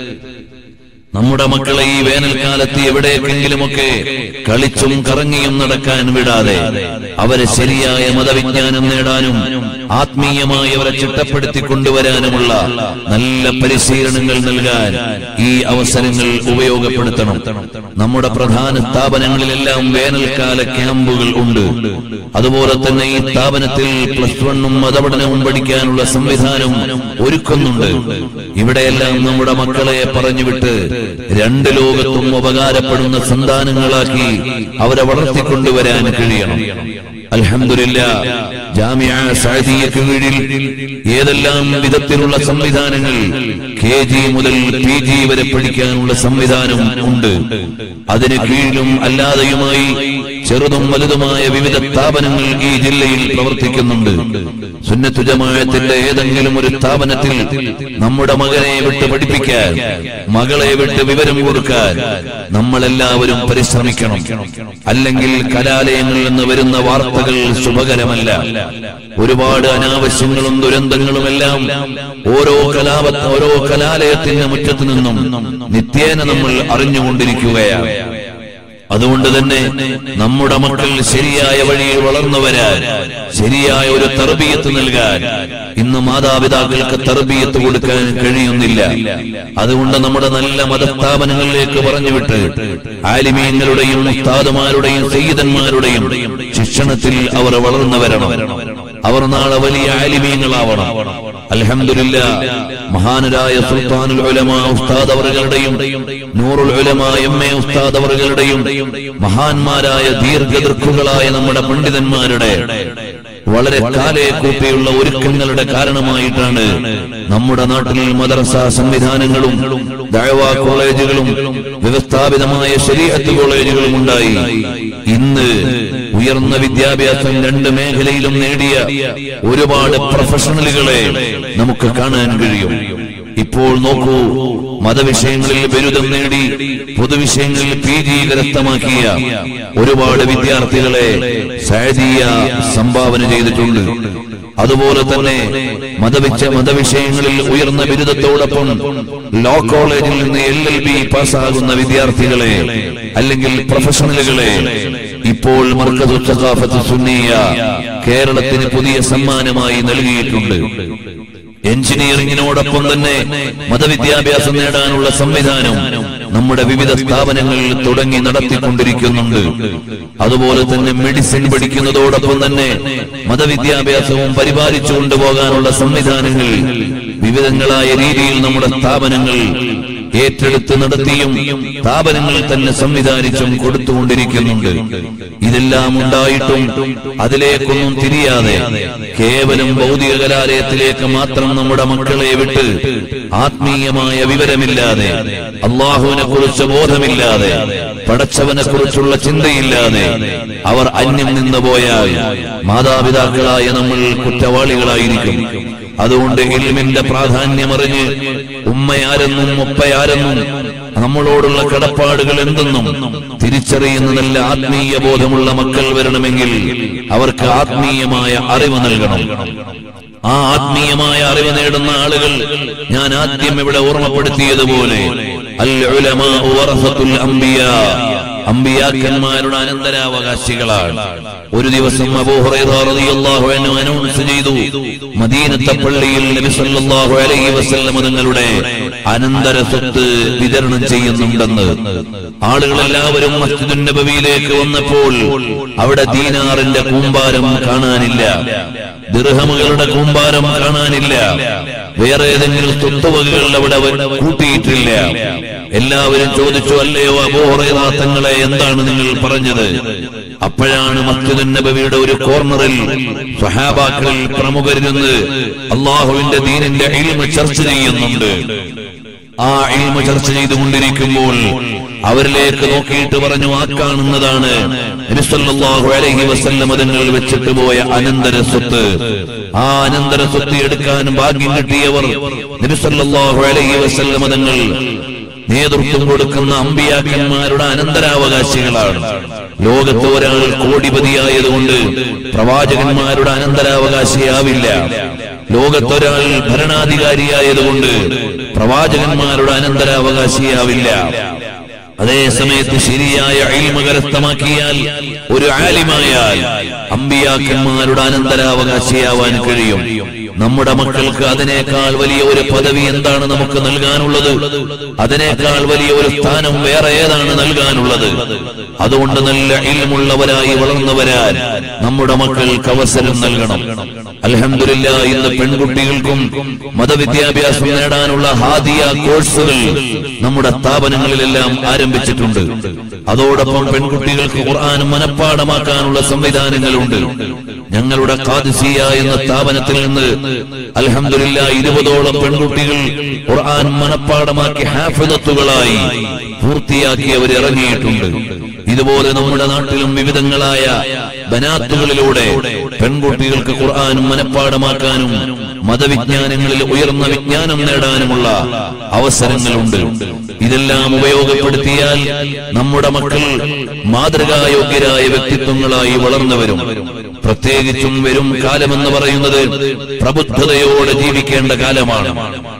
S2: നമ്മുടെ മക്കളെ ഈ വേനൽക്കാലത്ത് എവിടേക്കെങ്കിലുമൊക്കെ കളിച്ചും കറങ്ങിയും നടക്കാൻ വിടാതെ അവരെ ശരിയായ മതവിജ്ഞാനം നേടാനും ആത്മീയമായി അവരെ ചിട്ടപ്പെടുത്തി കൊണ്ടുവരാനുമുള്ള നല്ല പരിശീലനങ്ങൾ നൽകാൻ ഈ അവസരങ്ങൾ ഉപയോഗപ്പെടുത്തണം നമ്മുടെ പ്രധാന സ്ഥാപനങ്ങളിലെല്ലാം വേനൽക്കാല ക്യാമ്പുകൾ ഉണ്ട് അതുപോലെ തന്നെ ഈ സ്ഥാപനത്തിൽ പ്ലസ് വണ്ണും മതപഠനവും പഠിക്കാനുള്ള സംവിധാനം ഒരുക്കുന്നുണ്ട് ഇവിടെയെല്ലാം നമ്മുടെ മക്കളെ പറഞ്ഞുവിട്ട് രണ്ട് ലോകത്തും ഉപകാരപ്പെടുന്ന സന്താനങ്ങളാക്കി അവരെ വളർത്തിക്കൊണ്ടുവരാൻ കഴിയണം അൽഹംദുലില്ല ജാമിയ സഅദിയക്ക് കീഴിൽ ഏതെല്ലാം വിധത്തിലുള്ള സംവിധാനങ്ങൾ കെ ജി മുതൽ പി ജി വരെ പഠിക്കാനുള്ള സംവിധാനം ഉണ്ട് അതിന് കീഴിലും അല്ലാതെയുമായി ചെറുതും വലുതുമായ വിവിധ സ്ഥാപനങ്ങൾ ഈ ജില്ലയിൽ പ്രവർത്തിക്കുന്നുണ്ട് സുന്നത്തു ജമാഅത്തിന്റെ ഏതെങ്കിലും ഒരു സ്ഥാപനത്തിൽ നമ്മുടെ മകനെ വിട്ട് പഠിപ്പിക്കാൻ മകളെ വിട്ട് വിവരം കൊടുക്കാൻ നമ്മളെല്ലാവരും പരിശ്രമിക്കണം അല്ലെങ്കിൽ കലാലയങ്ങളിൽ നിന്ന് വരുന്ന വാർത്തകൾ ശുഭകരമല്ല ഒരുപാട് അനാവശ്യങ്ങളും ദുരന്തങ്ങളുമെല്ലാം ഓരോ കലാപ ഓരോ കലാലയത്തിന്റെ മുറ്റത്തു നിന്നും നിത്യേന നമ്മൾ അറിഞ്ഞുകൊണ്ടിരിക്കുകയാണ് അതുകൊണ്ട് തന്നെ നമ്മുടെ മക്കൾ ശരിയായ വഴിയിൽ വളർന്നു വരാൻ ശരിയായ ഒരു തർബീയത്ത് നൽകാൻ ഇന്ന് മാതാപിതാക്കൾക്ക് തർബീയത്ത് കൊടുക്കാൻ കഴിയുന്നില്ല അതുകൊണ്ട് നമ്മുടെ നല്ല മതസ്ഥാപനങ്ങളിലേക്ക് പറഞ്ഞുവിട്ട് ആലിമീങ്ങളുടെയും ഉസ്താദുമാരുടെയും സയ്യിദന്മാരുടെയും ശിക്ഷണത്തിൽ അവർ വളർന്നു വരണം അവർ നാളെ വലിയ ആലിമീങ്ങളാവണം അൽഹംദുലില്ല മഹാനരായ സുൽത്താനുൽ ഉലമ ഉസ്താദ് അവറുകളുടെയും നൂറുൽ ഉലമ എം എ ഉസ്താദ് അവറുകളുടെയും മഹാന്മാരായ ദീർഘദൃക്കുകളായ നമ്മുടെ പണ്ഡിതന്മാരുടെ വളരെ കാലേ കൂപ്പിയുള്ള ഒരുക്കങ്ങളുടെ കാരണമായിട്ടാണ് നമ്മുടെ നാട്ടിൽ മദ്രസ സംവിധാനങ്ങളും ദഴവ കോളേജുകളും വ്യവസ്ഥാപിതമായ ശരീഅത്ത് കോളേജുകളും ഉണ്ടായി ഇന്ന് ഉയർന്ന വിദ്യാഭ്യാസം രണ്ട് മേഖലയിലും നേടിയ ഒരുപാട് പ്രൊഫഷണലുകളെ നമുക്ക് കാണാൻ കഴിയും ഇപ്പോൾ നോക്കൂ മതവിഷയങ്ങളിൽ ബിരുദം നേടി പൊതുവിഷയങ്ങളിൽ പി ജി കരസ്ഥമാക്കിയ ഒരുപാട് വിദ്യാർത്ഥികളെ സൈദിയ സംഭാവന ചെയ്തിട്ടുണ്ട് അതുപോലെ തന്നെ മതവിച്ച മതവിഷയങ്ങളിൽ ഉയർന്ന ബിരുദത്തോടൊപ്പം ലോ കോളേജിൽ നിന്ന് എൽ എൽ ബി പാസ്സാകുന്ന വിദ്യാർത്ഥികളെ അല്ലെങ്കിൽ പ്രൊഫഷണലുകളെ ഇപ്പോൾ മർക്കസു സഖാഫത്ത് സുന്നിയ കേരളത്തിന് പുതിയ സമ്മാനമായി നൽകിയിട്ടുണ്ട് എഞ്ചിനീയറിംഗിനോടൊപ്പം തന്നെ മതവിദ്യാഭ്യാസം നേടാനുള്ള സംവിധാനം നമ്മുടെ വിവിധ സ്ഥാപനങ്ങളിൽ തുടങ്ങി നടത്തിക്കൊണ്ടിരിക്കുന്നുണ്ട് അതുപോലെ തന്നെ മെഡിസിൻ പഠിക്കുന്നതോടൊപ്പം തന്നെ മതവിദ്യാഭ്യാസവും പരിപാലിച്ചു കൊണ്ടുപോകാനുള്ള സംവിധാനങ്ങൾ വിവിധങ്ങളായ രീതിയിൽ നമ്മുടെ സ്ഥാപനങ്ങൾ ഏറ്റെടുത്ത് നടത്തിയും സ്ഥാപനങ്ങളിൽ തന്നെ സംവിധാനിച്ചും കൊടുത്തുകൊണ്ടിരിക്കുന്നുണ്ട് ഇതെല്ലാം ഉണ്ടായിട്ടും അതിലേക്കൊന്നും തിരിയാതെ കേവലം ഭൗതിക കലാലയത്തിലേക്ക് മാത്രം നമ്മുടെ മക്കളെ വിട്ട് ആത്മീയമായ വിവരമില്ലാതെ അള്ളാഹുവിനെ കുറിച്ച് ബോധമില്ലാതെ പടച്ചവനെ കുറിച്ചുള്ള ചിന്തയില്ലാതെ അവർ അന്യം നിന്ന് പോയാൽ മാതാപിതാക്കളായ നമ്മൾ കുറ്റവാളികളായിരിക്കും അതുകൊണ്ട് ഇൽമിന്റെ പ്രാധാന്യമറിഞ്ഞ് ഉമ്മയാരെന്നും ഉപ്പയാരെന്നും നമ്മളോടുള്ള കടപ്പാടുകൾ എന്തെന്നും തിരിച്ചറിയുന്ന നല്ല ആത്മീയ ബോധമുള്ള മക്കൾ വരണമെങ്കിൽ അവർക്ക് ആത്മീയമായ അറിവ് നൽകണം ആ ആത്മീയമായ അറിവ് നേടുന്ന ആളുകൾ ഞാൻ ആദ്യം ഇവിടെ ഓർമ്മപ്പെടുത്തിയതുപോലെ അൽ ഉലമാ വറസത്തുൽ അംബിയാ അമ്പിയാക്കന്മാരുടെ അനന്തരാവകാശികളാണ് ഒരു ദിവസം അബൂഹുറൈറാഹു അനൗൺസ് ചെയ്തു മദീനത്തെ പള്ളിയിൽ നബി സല്ലല്ലാഹു അലൈഹി വസല്ലം തങ്ങളുടെ അനന്തര സ്വത്ത് വിതരണം ചെയ്യുന്നുണ്ടെന്ന് ആളുകളെല്ലാവരും മസ്ജിദുൻ നബവിയിലേക്ക് വന്നപ്പോൾ അവിടെ ദീനാറിന്റെ കൂമ്പാരം കാണാനില്ല ദിർഹമുകളുടെ കൂമ്പാരം കാണാനില്ല വേറെ ഏതെങ്കിലും സ്വത്തുവകകൾ അവിടെ അവർ കൂട്ടിയിട്ടില്ല എല്ലാവരും ചോദിച്ചു അല്ലയോ അബോഹറേതാത്തങ്ങളെ എന്താണ് നിങ്ങൾ പറഞ്ഞത് അപ്പോഴാണ് മസ്ജിദ് നബവിയുടെ ഒരു കോർണറിൽ സ്വഹാബാക്കളിൽ പ്രമുഖരിരുന്ന് അള്ളാഹുവിന്റെ ദീനിന്റെ ഇൽമ ചർച്ച ചെയ്യുന്നുണ്ട് ആ ഇൽമ ചർച്ച ചെയ്തുകൊണ്ടിരിക്കുമ്പോൾ അവരിലേക്ക് നോക്കിയിട്ട് പറഞ്ഞു ആ കാണുന്നതാണ് നബി സല്ലല്ലാഹു അലൈഹി വസല്ലം തങ്ങൾ വെച്ചിട്ട് പോയ അനന്തര സ്വത്ത് ആ അനന്തര സ്വത്ത് എടുക്കാൻ ഭാഗ്യം കിട്ടിയവർ നബി സല്ലല്ലാഹു അലൈഹി വസല്ലം തങ്ങൾ നേതൃത്വം കൊടുക്കുന്ന അമ്പിയാക്കന്മാരുടെ അനന്തരാവകാശികളാണ് ലോകത്ത് ഒരാൾ കോടിപതിയായതുകൊണ്ട് പ്രവാചകന്മാരുടെ അനന്തരാവകാശിയാവില്ല ലോകത്തൊരാൾ ഭരണാധികാരിയായതുകൊണ്ട് പ്രവാചകന്മാരുടെ അനന്തരാവകാശിയാവില്ല അതേ സമയത്ത് ശരിയായ ഇൽമ കരസ്ഥമാക്കിയാൽ ഒരു ആലിമായാൽ അമ്പിയാക്കന്മാരുടെ അനന്തരാവകാശിയാവാൻ കഴിയും നമ്മുടെ മക്കൾക്ക് അതിനേക്കാൾ വലിയ ഒരു പദവി എന്താണ് നമുക്ക് നൽകാനുള്ളത് അതിനേക്കാൾ വലിയ ഒരു സ്ഥാനം വേറെ ഏതാണ് നൽകാനുള്ളത് അതുകൊണ്ട് നല്ല ഇൽമുള്ളവരായി വളർന്നു വരാൻ നമ്മുടെ മക്കൾക്ക് അവസരം നൽകണം അലഹമില്ല ഇന്ന് പെൺകുട്ടികൾക്കും മതവിദ്യാഭ്യാസം നേടാനുള്ള ഹാദിയ കോഴ്സുകൾ നമ്മുടെ സ്ഥാപനങ്ങളിലെല്ലാം ആരംഭിച്ചിട്ടുണ്ട് അതോടൊപ്പം പെൺകുട്ടികൾക്ക് ഖുർആൻ മനഃപ്പാടമാക്കാനുള്ള സംവിധാനങ്ങളുണ്ട് ഞങ്ങളുടെ ഖാദിസിയ എന്ന സ്ഥാപനത്തിൽ നിന്ന് അലഹമില്ല ഇരുപതോളം പെൺകുട്ടികൾ ഖുർആൻ മനഃപ്പാടമാക്കി ഹാഫിദത്തുകളായി പൂർത്തിയാക്കി അവർ ഇറങ്ങിയിട്ടുണ്ട് ഇതുപോലെ നമ്മുടെ നാട്ടിലും വിവിധങ്ങളായ ബനാത്തുകളിലൂടെ പെൺകുട്ടികൾക്ക് ഖുർആൻ മനഃപ്പാടമാക്കാനും മതവിജ്ഞാനങ്ങളിൽ ഉയർന്ന വിജ്ഞാനം നേടാനുമുള്ള അവസരങ്ങളുണ്ട് ഇതെല്ലാം ഉപയോഗപ്പെടുത്തിയാൽ നമ്മുടെ മക്കൾ മാതൃകായോഗ്യരായ വ്യക്തിത്വങ്ങളായി വളർന്നു വരും പ്രത്യേകിച്ചും വരും കാലമെന്ന് പറയുന്നത് പ്രബുദ്ധതയോടെ ജീവിക്കേണ്ട കാലമാണ്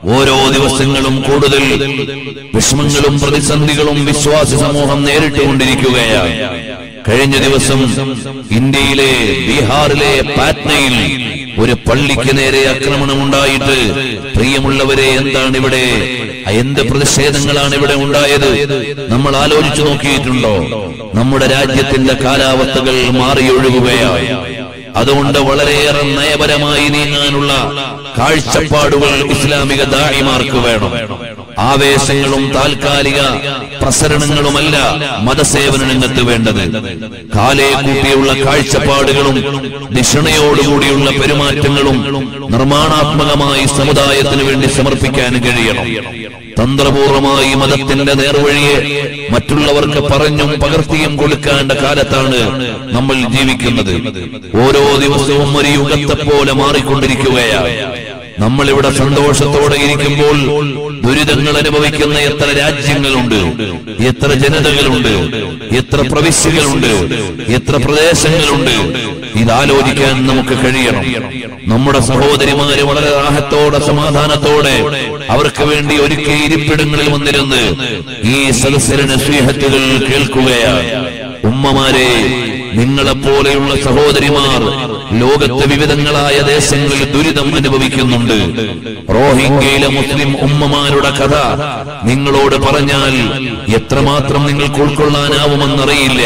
S2: ഓരോ ദിവസങ്ങളും കൂടുതൽ വിഷമങ്ങളും പ്രതിസന്ധികളും വിശ്വാസ സമൂഹം നേരിട്ടുകൊണ്ടിരിക്കുകയാണ് കഴിഞ്ഞ ദിവസം ഇന്ത്യയിലെ ബീഹാറിലെ പാറ്റ്നയിൽ ഒരു പള്ളിക്ക് നേരെ ആക്രമണമുണ്ടായിട്ട് പ്രിയമുള്ളവരെ എന്താണ് ഇവിടെ എന്ത് പ്രതിഷേധങ്ങളാണ് ഇവിടെ ഉണ്ടായത് നമ്മൾ ആലോചിച്ചു നോക്കിയിട്ടുണ്ടോ നമ്മുടെ രാജ്യത്തിന്റെ കാലാവസ്ഥകൾ മാറിയൊഴുകുകയാണ് അതുകൊണ്ട് വളരെയേറെ നയപരമായി നീങ്ങാനുള്ള കാഴ്ചപ്പാടുകൾ ഇസ്ലാമിക ദായിമാർക്ക് വേണം ആവേശങ്ങളും താൽക്കാലിക പ്രസരണങ്ങളുമല്ല മതസേവന രംഗത്ത് വേണ്ടത് കാലേ കൂട്ടിയുള്ള കാഴ്ചപ്പാടുകളും ധിഷണയോടുകൂടിയുള്ള പെരുമാറ്റങ്ങളും നിർമ്മാണാത്മകമായി സമുദായത്തിന് വേണ്ടി സമർപ്പിക്കാൻ കഴിയണം തന്ത്രപൂർവമായി മതത്തിന്റെ നേർവഴിയെ മറ്റുള്ളവർക്ക് പറഞ്ഞും പകർത്തിയും കൊടുക്കേണ്ട കാലത്താണ് നമ്മൾ ജീവിക്കുന്നത് ഓരോ ദിവസവും ഒരു യുഗത്തെ പോലെ മാറിക്കൊണ്ടിരിക്കുകയാണ് നമ്മളിവിടെ സന്തോഷത്തോടെ ഇരിക്കുമ്പോൾ ദുരിതങ്ങൾ അനുഭവിക്കുന്ന എത്ര രാജ്യങ്ങളുണ്ട് എത്ര ജനതകളുണ്ട് എത്ര പ്രവിശ്യകളുണ്ട് എത്ര പ്രദേശങ്ങളുണ്ട് ഇതാലോചിക്കാൻ നമുക്ക് കഴിയണം നമ്മുടെ സഹോദരിമാര് വളരെ രാഹത്തോടെ സമാധാനത്തോടെ അവർക്ക് വേണ്ടി ഒരുക്കിയ ഇരിപ്പിടങ്ങളിൽ വന്നിരുന്ന് ഈ സദസ്സിലെ നസീഹത്തുകൾ കേൾക്കുകയാണ് ഉമ്മമാരെ നിങ്ങളെപ്പോലെയുള്ള സഹോദരിമാർ ലോകത്തെ വിവിധങ്ങളായ ദേശങ്ങളിൽ ദുരിതം അനുഭവിക്കുന്നുണ്ട് റോഹിംഗ്യയിലെ മുസ്ലിം ഉമ്മമാരുടെ കഥ നിങ്ങളോട് പറഞ്ഞാൽ എത്രമാത്രം നിങ്ങൾക്ക് ഉൾക്കൊള്ളാനാവുമെന്നറിയില്ല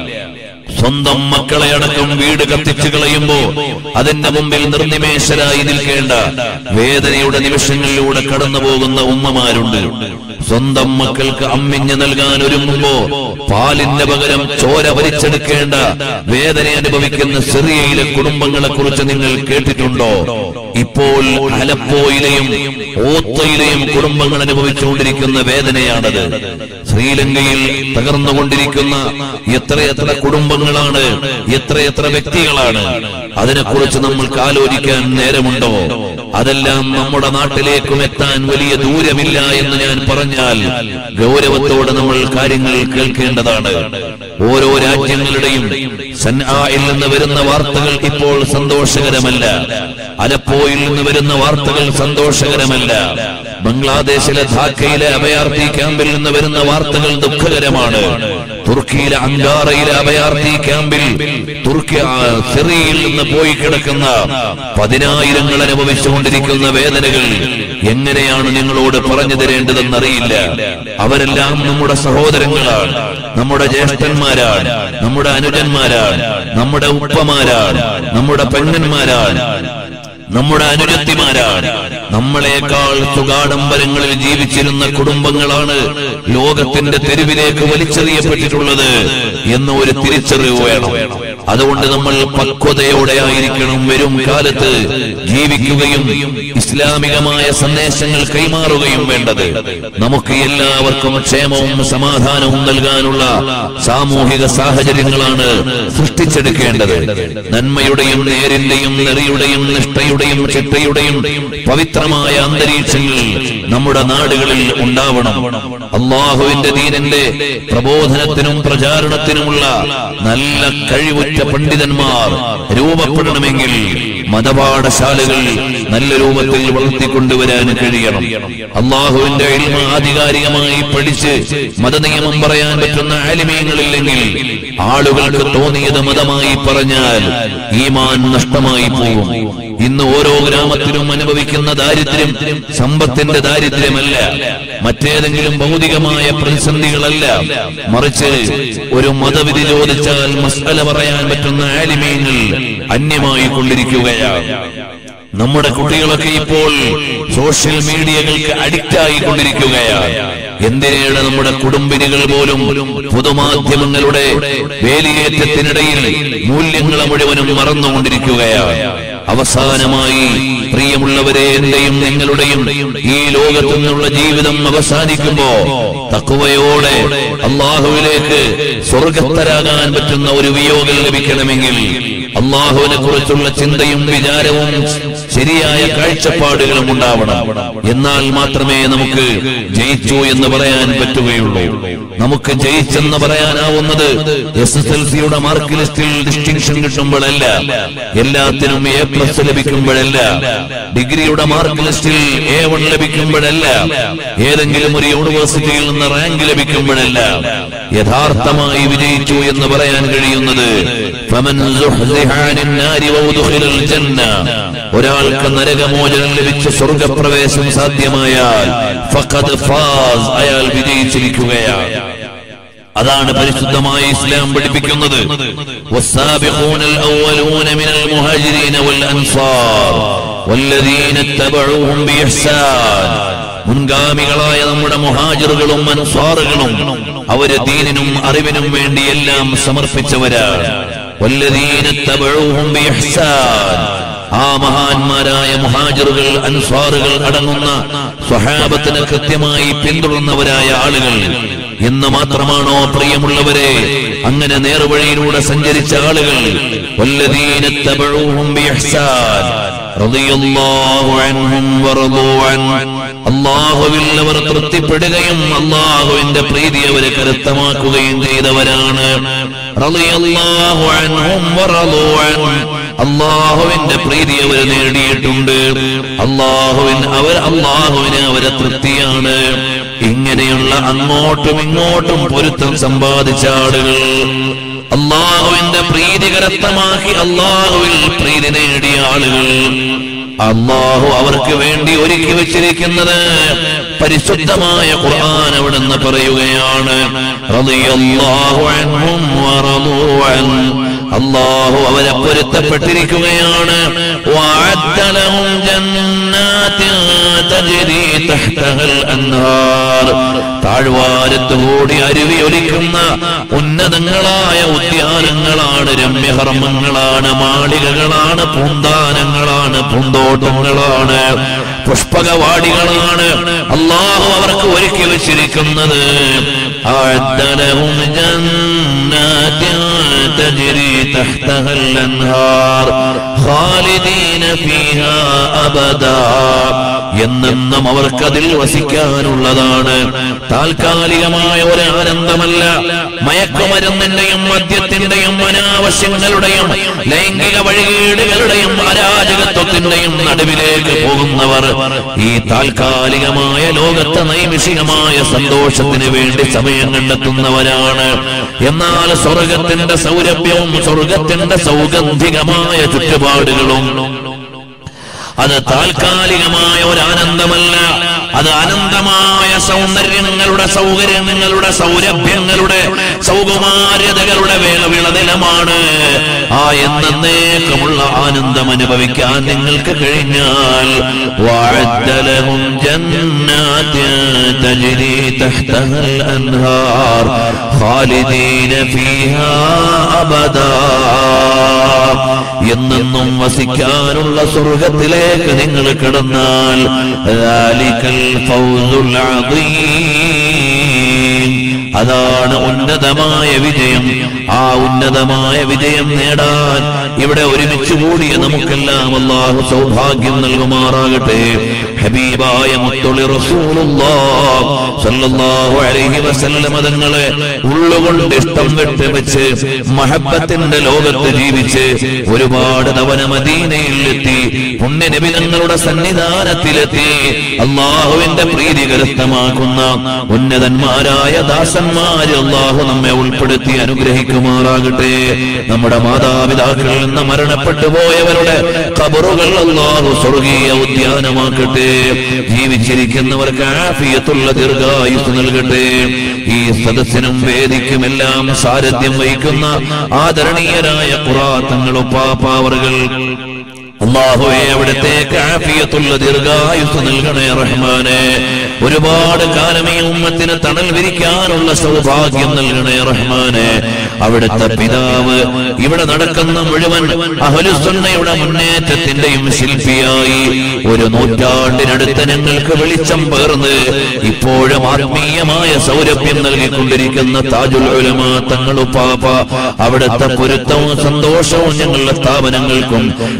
S2: സ്വന്തം മക്കളെ അടക്കം വീട് കത്തിച്ചു കളയുമ്പോ അതിന്റെ മുമ്പിൽ നിർനിമേഷരായി നിൽക്കേണ്ട വേദനയുടെ നിമിഷങ്ങളിലൂടെ കടന്നു പോകുന്ന ഉമ്മമാരുണ്ട് സ്വന്തം മക്കൾക്ക് അമ്മിഞ്ഞ് നൽകാൻ ഒരുങ്ങുമ്പോ പാലിന്റെ പകരം ചോര വലിച്ചെടുക്കേണ്ട വേദന അനുഭവിക്കുന്ന സിറിയയിലെ കുടുംബങ്ങളെ കുറിച്ച് നിങ്ങൾ കേട്ടിട്ടുണ്ടോ ഇപ്പോൾ അലപ്പോയിലെയും ഓത്തയിലെയും കുടുംബങ്ങൾ അനുഭവിച്ചുകൊണ്ടിരിക്കുന്ന വേദനയാണത് ശ്രീലങ്കയിൽ തകർന്നുകൊണ്ടിരിക്കുന്ന എത്രയെത്ര കുടുംബങ്ങളാണ് എത്രയെത്ര വ്യക്തികളാണ് അതിനെക്കുറിച്ച് നമ്മൾക്ക് ആലോചിക്കാൻ നേരമുണ്ടോ അതെല്ലാം നമ്മുടെ നാട്ടിലേക്കും എത്താൻ വലിയ ദൂരമില്ല എന്ന് ഞാൻ പറഞ്ഞാൽ ഗൗരവത്തോടെ നമ്മൾ കാര്യങ്ങൾ കേൾക്കേണ്ടതാണ് ഓരോ രാജ്യങ്ങളുടെയും സൻആയിൽ നിന്ന് വരുന്ന വാർത്തകൾ ഇപ്പോൾ സന്തോഷകരമല്ല അലപ്പോയിൽ നിന്ന് വരുന്ന വാർത്തകൾ സന്തോഷകരമല്ല ബംഗ്ലാദേശിലെ ധാക്കയിലെ അഭയാർത്ഥി ക്യാമ്പിൽ നിന്ന് വരുന്ന വാർത്തകൾ ദുഃഖകരമാണ് തുർക്കിയിലെ അങ്കാറയിലെ അഭയാർത്ഥി ക്യാമ്പിൽ തുർക്കി ആ, സിറിയയിൽ നിന്ന് പോയി കിടക്കുന്ന പതിനായിരങ്ങൾ അനുഭവിച്ചുകൊണ്ടിരിക്കുന്ന വേദനകൾ എങ്ങനെയാണ് നിങ്ങളോട് പറഞ്ഞു തരേണ്ടതെന്നറിയില്ല അവരെല്ലാം നമ്മുടെ സഹോദരങ്ങളാണ് നമ്മുടെ ജ്യേഷ്ഠന്മാരാണ് നമ്മുടെ അനുജന്മാരാണ് നമ്മുടെ ഉപ്പമാരാണ് നമ്മുടെ പെങ്ങന്മാരാണ് നമ്മുടെ അനുജത്തിമാരാണ് നമ്മളെക്കാൾ സുഗാഡംബരങ്ങളിൽ ജീവിച്ചിരുന്ന കുടുംബങ്ങളാണ് ലോകത്തിന്റെ തെരുവിലേക്ക് വലിച്ചെറിയപ്പെട്ടിട്ടുള്ളത് എന്ന ഒരു തിരിച്ചറിവ് വേണം അതുകൊണ്ട് നമ്മൾ പക്വതയോടെ ആയിരിക്കണം വരും കാലത്ത് ജീവിക്കുകയും ഇസ്ലാമികമായ സന്ദേശങ്ങൾ കൈമാറുകയും വേണ്ടത് നമുക്ക് എല്ലാവർക്കും ക്ഷേമവും സമാധാനവും നൽകാനുള്ള സാമൂഹിക സാഹചര്യങ്ങളാണ് സൃഷ്ടിച്ചെടുക്കേണ്ടത് നന്മയുടെയും നേരിന്റെയും നെറിയുടെയും നിഷ്ഠയുടെയും ചിട്ടയുടെയും പവിത്രമായ അന്തരീക്ഷങ്ങൾ നമ്മുടെ നാടുകളിൽ ഉണ്ടാവണം അള്ളാഹുവിന്റെ ദീനന്റെ പ്രബോധനത്തിനും പ്രചാരണത്തിനുമുള്ള നല്ല കഴിവുറ്റ പണ്ഡിതന്മാർ രൂപപ്പെടണമെങ്കിൽ മതപാഠശാലകൾ നല്ല രൂപത്തിൽ വളർത്തിക്കൊണ്ടുവരാൻ കഴിയണം അള്ളാഹുവിന്റെ ഇൽമ ആധികാരികമായി പഠിച്ച് മതനിയമം പറയാൻ പറ്റുന്ന ആലിമീങ്ങളില്ലെങ്കിൽ ആളുകൾക്ക് തോന്നിയത് മതമായി പറഞ്ഞാൽ ഈമാൻ നഷ്ടമായി പോകും ഇന്ന് ഓരോ ഗ്രാമത്തിലും അനുഭവിക്കുന്ന ദാരിദ്ര്യം സമ്പത്തിന്റെ ദാരിദ്ര്യമല്ല മറ്റേതെങ്കിലും ഭൗതികമായ പ്രതിസന്ധികളല്ല മറിച്ച് ഒരു മതവിധി ചോദിച്ചാൽ മസ്അല പറയാൻ പറ്റുന്ന ആലിമീങ്ങൾ അന്യമായി കൊണ്ടിരിക്കുകയാണ് നമ്മുടെ കുട്ടികളൊക്കെ ഇപ്പോൾ സോഷ്യൽ മീഡിയകൾക്ക് അഡിക്റ്റ് ആയിക്കൊണ്ടിരിക്കുകയാണ് എന്തിനേണ് നമ്മുടെ കുടുംബിനികൾ പോലും പൊതുമാധ്യമങ്ങളുടെ വേലിയേറ്റത്തിനിടയിൽ മൂല്യങ്ങളെ മുഴുവനും മറന്നുകൊണ്ടിരിക്കുകയാണ് അവസാനമായി പ്രിയമുള്ളവരെ എന്റെയും നിങ്ങളുടെയും ഈ ലോകത്തു നിന്നുള്ള ജീവിതം അവസാനിക്കുമ്പോ തക്കുവയോടെ അള്ളാഹുവിലേക്ക് സ്വർഗത്തരാകാൻ പറ്റുന്ന ഒരു വിയോഗം ലഭിക്കണമെങ്കിൽ അള്ളാഹുവിനെ കുറിച്ചുള്ള ചിന്തയും വിചാരവും ശരിയായ കാഴ്ചപ്പാടുകളും ഉണ്ടാവണം എന്നാൽ മാത്രമേ നമുക്ക് ജയിച്ചു എന്ന് പറയാൻ പറ്റുകയുള്ളൂ നമുക്ക് ജയിച്ചെന്ന് പറയാനാവുന്നത് എസ് എസ് എൽ സിയുടെ മാർക്ക് ലിസ്റ്റിൽ ഡിസ്റ്റിങ്ഷൻ കിട്ടുമ്പോഴല്ല എല്ലാത്തിനും എ പ്ലസ് ലഭിക്കുമ്പോഴല്ല ഡിഗ്രിയുടെ മാർക്ക് ലിസ്റ്റിൽ എ വൺ ലഭിക്കുമ്പോഴല്ല ഏതെങ്കിലും ഒരു യൂണിവേഴ്സിറ്റിയിൽ നിന്ന് റാങ്ക് ലഭിക്കുമ്പോഴല്ല യഥാർത്ഥമായി വിജയിച്ചു എന്ന് പറയാൻ കഴിയുന്നത് فمن زحزح عن النار وأدخل الجنة ഒരാൾക്ക് നരകമോചനം ലഭിച്ച് സ്വർഗപ്രവേശം സാധ്യമായാൽ ഫഖദ് ഫാസ് അയാൾ വിജയിച്ചിരിക്കുകയാണ് അതാണ് പരിശുദ്ധമായ ഇസ്ലാം പഠിപ്പിക്കുന്നത് والسابقون الأولون من المهاجرين والأنصار والذين اتبعوهم بإحسان മുൻഗാമികളായ നമ്മുടെ മുഹാജിറുകളും അൻസാറുകളും അവര് ദീനിനും അറിവിനും വേണ്ടി എല്ലാം സമർപ്പിച്ചവരാണ് والذين اتبعوهم بإحسان ആ മഹാന്മാരായ മുഹാജിറുകൾ അൻസാറുകൾ അടങ്ങുന്ന സ്വഹാബത്തിന് കൃത്യമായി പിന്തുടർന്നവരായ ആളുകൾ എന്ന് മാത്രമാണോ പ്രിയമുള്ളവരെ അങ്ങനെ നേർവഴിയിലൂടെ സഞ്ചരിച്ച ആളുകൾ والذين اتبعوهم بإحسان رضي الله عنهم ورضوا عنه അള്ളാഹുവിൽ അവർ തൃപ്തിപ്പെടുകയും അള്ളാഹുവിന്റെ പ്രീതി അവരെ കരുത്തമാക്കുകയും ചെയ്തവരാണ് റളിയല്ലാഹു അൻഹും വറളൂ അൻഹു. അള്ളാഹുവിന്റെ പ്രീതി അവർ നേടിയിട്ടുണ്ട് അള്ളാഹുവിൻ അവർ അള്ളാഹുവിന് അവരെ തൃപ്തിയാണ് ഇങ്ങനെയുള്ള അങ്ങോട്ടും ഇങ്ങോട്ടും പൊരുത്തം സമ്പാദിച്ച ആളുകൾ അള്ളാഹുവിന്റെ പ്രീതി കരസ്ഥമാക്കി അള്ളാഹുവിൽ പ്രീതി നേടിയ ആളുകൾ അള്ളാഹു അവർക്ക് വേണ്ടി ഒരുക്കി വെച്ചിരിക്കുന്നത് പരിശുദ്ധമായ ഖുർആൻ അവിടുന്ന് പറയുകയാണ് റളിയല്ലാഹു അൻഹും വറളൂ അൻഹു. അള്ളാഹു അവരെ പൊരുത്തപ്പെട്ടിരിക്കുകയാണ് വഅദ്ദ ലഹും ജന്നാത്തിൻ തജ്രി തഹ്തഹൽ അൻഹാർ താഴ്വാരത്തുകൂടി അരുവി ഒലിക്കുന്ന ഉന്നതങ്ങളായ ഉദ്യാനങ്ങളാണ് രമ്യഹർമ്മങ്ങളാണ് മാളികകളാണ് പൂന്താനങ്ങളാണ് പൂന്തോട്ടങ്ങളാണ് പുഷ്പകവാടികളാണ് അള്ളാഹു അവർക്ക് ഒരുക്കി വെച്ചിരിക്കുന്നത് أعد لهم جنات تجري تحتها الأنهار خالدين فيها أبدا എന്നെന്നും അവർക്കതിൽ വസിക്കാനുള്ളതാണ് താൽക്കാലികമായ ഒരു ആനന്ദമല്ല മയക്കുമരുന്നിന്റെയും മദ്യത്തിന്റെയും അനാവശ്യങ്ങളുടെയും ലൈംഗിക വഴികേടുകളുടെയും അരാജകത്വത്തിന്റെയും നടുവിലേക്ക് പോകുന്നവർ ഈ താൽക്കാലികമായ ലോകത്തെ നൈമിഷികമായ സന്തോഷത്തിന് വേണ്ടി സമയം കണ്ടെത്തുന്നവരാണ് എന്നാൽ സ്വർഗത്തിന്റെ സൗരഭ്യവും സ്വർഗത്തിന്റെ സൗഗന്ധികമായ ചുറ്റുപാടുകളും അത് താൽക്കാലികമായ ഒരു ആനന്ദമല്ല അത് അനന്തമായ സൗന്ദര്യങ്ങളുടെ സൗകര്യങ്ങളുടെ സൗരഭ്യങ്ങളുടെ സൗകുമാര്യതകളുടെ വേള വിളനിലമാണ് ആ എന്നേക്കുമുള്ള ആനന്ദം അനുഭവിക്കാൻ നിങ്ങൾക്ക് കഴിഞ്ഞാൽ وأعد لهم جنات تجري تحتها الأنهار خالدين فيها أبدا എന്നെന്നും വസിക്കാനുള്ള സ്വർഗത്തിലേക്ക് നിങ്ങൾ കിടന്നാൽ ذلك الفوز العظيم. അതാണ് ഉന്നതമായ വിജയം ആ ഉന്നതമായ വിജയം നേടാൻ ഇവിടെ ഒരുമിച്ച് കൂടിയ നമുക്കെല്ലാം അള്ളാഹു സൗഭാഗ്യം നൽകുമാറാകട്ടെ ഹബീബായ മുത്തുള്ളി റസൂലുള്ളാഹ് സല്ലല്ലാഹു അലൈഹി വസല്ലം തങ്ങളെ ഉള്ളുകൊണ്ട് ഇഷ്ടം വിട്ട് വെച്ച് മഹബത്തിന്റെ ലോകത്ത് ജീവിച്ച് ഒരുപാട് തവണ മദീനയിൽ എത്തി പുണ്യനബി തങ്ങളുടെ സന്നിധാനത്തിലെത്തി അള്ളാഹുവിന്റെ പ്രീതി കരസ്ഥമാക്കുന്ന ഉന്നതന്മാരായ ദാസന്മാര് അള്ളാഹു നമ്മെ ഉൾപ്പെടുത്തി അനുഗ്രഹിക്കുമാറാകട്ടെ നമ്മുടെ മാതാപിതാക്കളിൽ നിന്ന് മരണപ്പെട്ടു പോയവരുടെ കബറുകൾ അള്ളാഹു സ്വർഗീയ ഉദ്യാനമാക്കട്ടെ ജീവിച്ചിരിക്കുന്നവർക്ക് ആഫിയത്തുള്ള ദീർഘായുസ് നൽകട്ടെ ഈ സദസ്സിനും വേദിക്കുമെല്ലാം സാരഥ്യം വഹിക്കുന്ന ആദരണീയരായ പുറാത്തങ്ങളും പാപ്പാവറുകൾ അള്ളാഹുവെ അവിടത്തേക്ക് ആഫിയത്തുള്ള ദീർഘായുസ് നൽകണേ റഹ്മാനെ ഒരുപാട് കാലം ഈ ഉമ്മത്തിന് തണൽ വിരിക്കാനുള്ള സൗഭാഗ്യം നൽകണേ റഹ്മാനെ അവിടുത്തെ പിതാവ് ഇവിടെ നടക്കുന്ന മുഴുവൻ അഹലുസുന്നയുടെ മുന്നേറ്റത്തിന്റെയും ശില്പിയായി ഒരു നൂറ്റാണ്ടിനടുത്ത് ഞങ്ങൾക്ക് വെളിച്ചം പേർന്ന് ഇപ്പോഴും ആത്മീയമായ സൗരഭ്യം നൽകിക്കൊണ്ടിരിക്കുന്ന താജുൽ ഉലമ തങ്ങളുപ്പാപ്പ അവിടുത്തെ പൊരുത്തവും സന്തോഷവും ഞങ്ങളുടെ സ്ഥാപനങ്ങൾക്കും സംരംഭ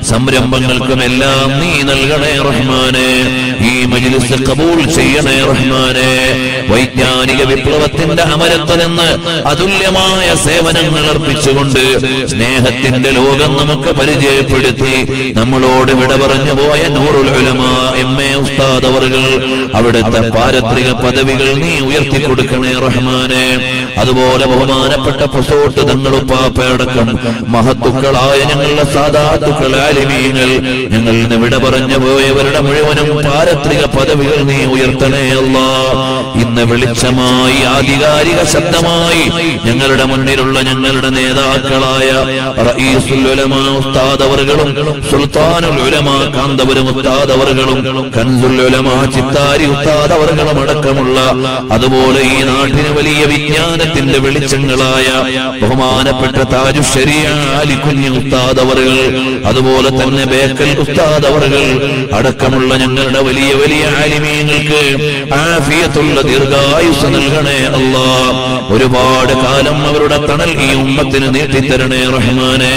S2: സംരംഭങ്ങൾക്കും എല്ലാം നീ നൽകണേ റഹ്മാനെ ഈ മജ്ലിസ് കബൂൽ ചെയ്യണേ റഹ്മാനെ വൈജ്ഞാനിക വിപ്ലവത്തിന്റെ അമരത്ത് നിന്ന് അതുല്യമായ സേവനങ്ങൾ അർപ്പിച്ചുകൊണ്ട് സ്നേഹത്തിന്റെ ലോകം നമുക്ക് പരിചയപ്പെടുത്തി നമ്മളോട് വിട പറഞ്ഞു പോയ നൂറുൽ ഉലമ എം എ ഉസ്താദ് അവറുകൾ അവിടുത്തെ പാരത്രിക പദവികൾ നീ ഉയർത്തി കൊടുക്കണേ റഹ്മാനെ അതുപോലെ ബഹുമാനപ്പെട്ട പൊസോട്ട് തങ്ങളുപ്പാപ്പയടക്കം മഹത്തുക്കളായ ഞങ്ങളുടെ സാധാത്തുക്കൾ ആലിമീങ്ങൾ ഞങ്ങൾ ഇന്ന് വിട പറഞ്ഞു പോയവരുടെ മുഴുവനും പാരത്രിക പദവികൾ നീ ഉയർത്തണേ അല്ലാ ഇന്ന് വെളിച്ചമായി ആധികാരിക ശബ്ദമായി ഞങ്ങളുടെ മുന്നിലുള്ള ഞങ്ങളുടെ നേതാക്കളായ റഈസുൽ ഉലമാ ഉസ്താദ് അവറുകളും സുൽത്താനുൽ ഉലമാ കാന്തപുരം ഉസ്താദ് അവറുകളും കൻസുൽ ഉലമാ ചിത്താരി ഉസ്താദ് അവറുകളും അടക്കമുള്ള അതുപോലെ ഈ നാട്ടിന് വലിയ വിജ്ഞാനത്തിന്റെ വെളിച്ചങ്ങളായ ബഹുമാനപ്പെട്ട താജു ശരിയാലിക്കുഞ്ഞ് ഉസ്താദ് അവറുകൾ അതുപോലെ തന്നെ ബേക്കൽ ഉസ്താദ് അവറുകൾ അടക്കമുള്ള ഞങ്ങളുടെ വലിയ വലിയ ആലിമീങ്ങൾക്ക് ആഫിയത്തുള്ള ദീർഘായുസ് നൽകണേ അല്ലാ ഒരുപാട് കാലം അവരുടെ തണൽ ഈ ഉമ്മത്തിന് നീട്ടിത്തരണേ റഹ്മാനെ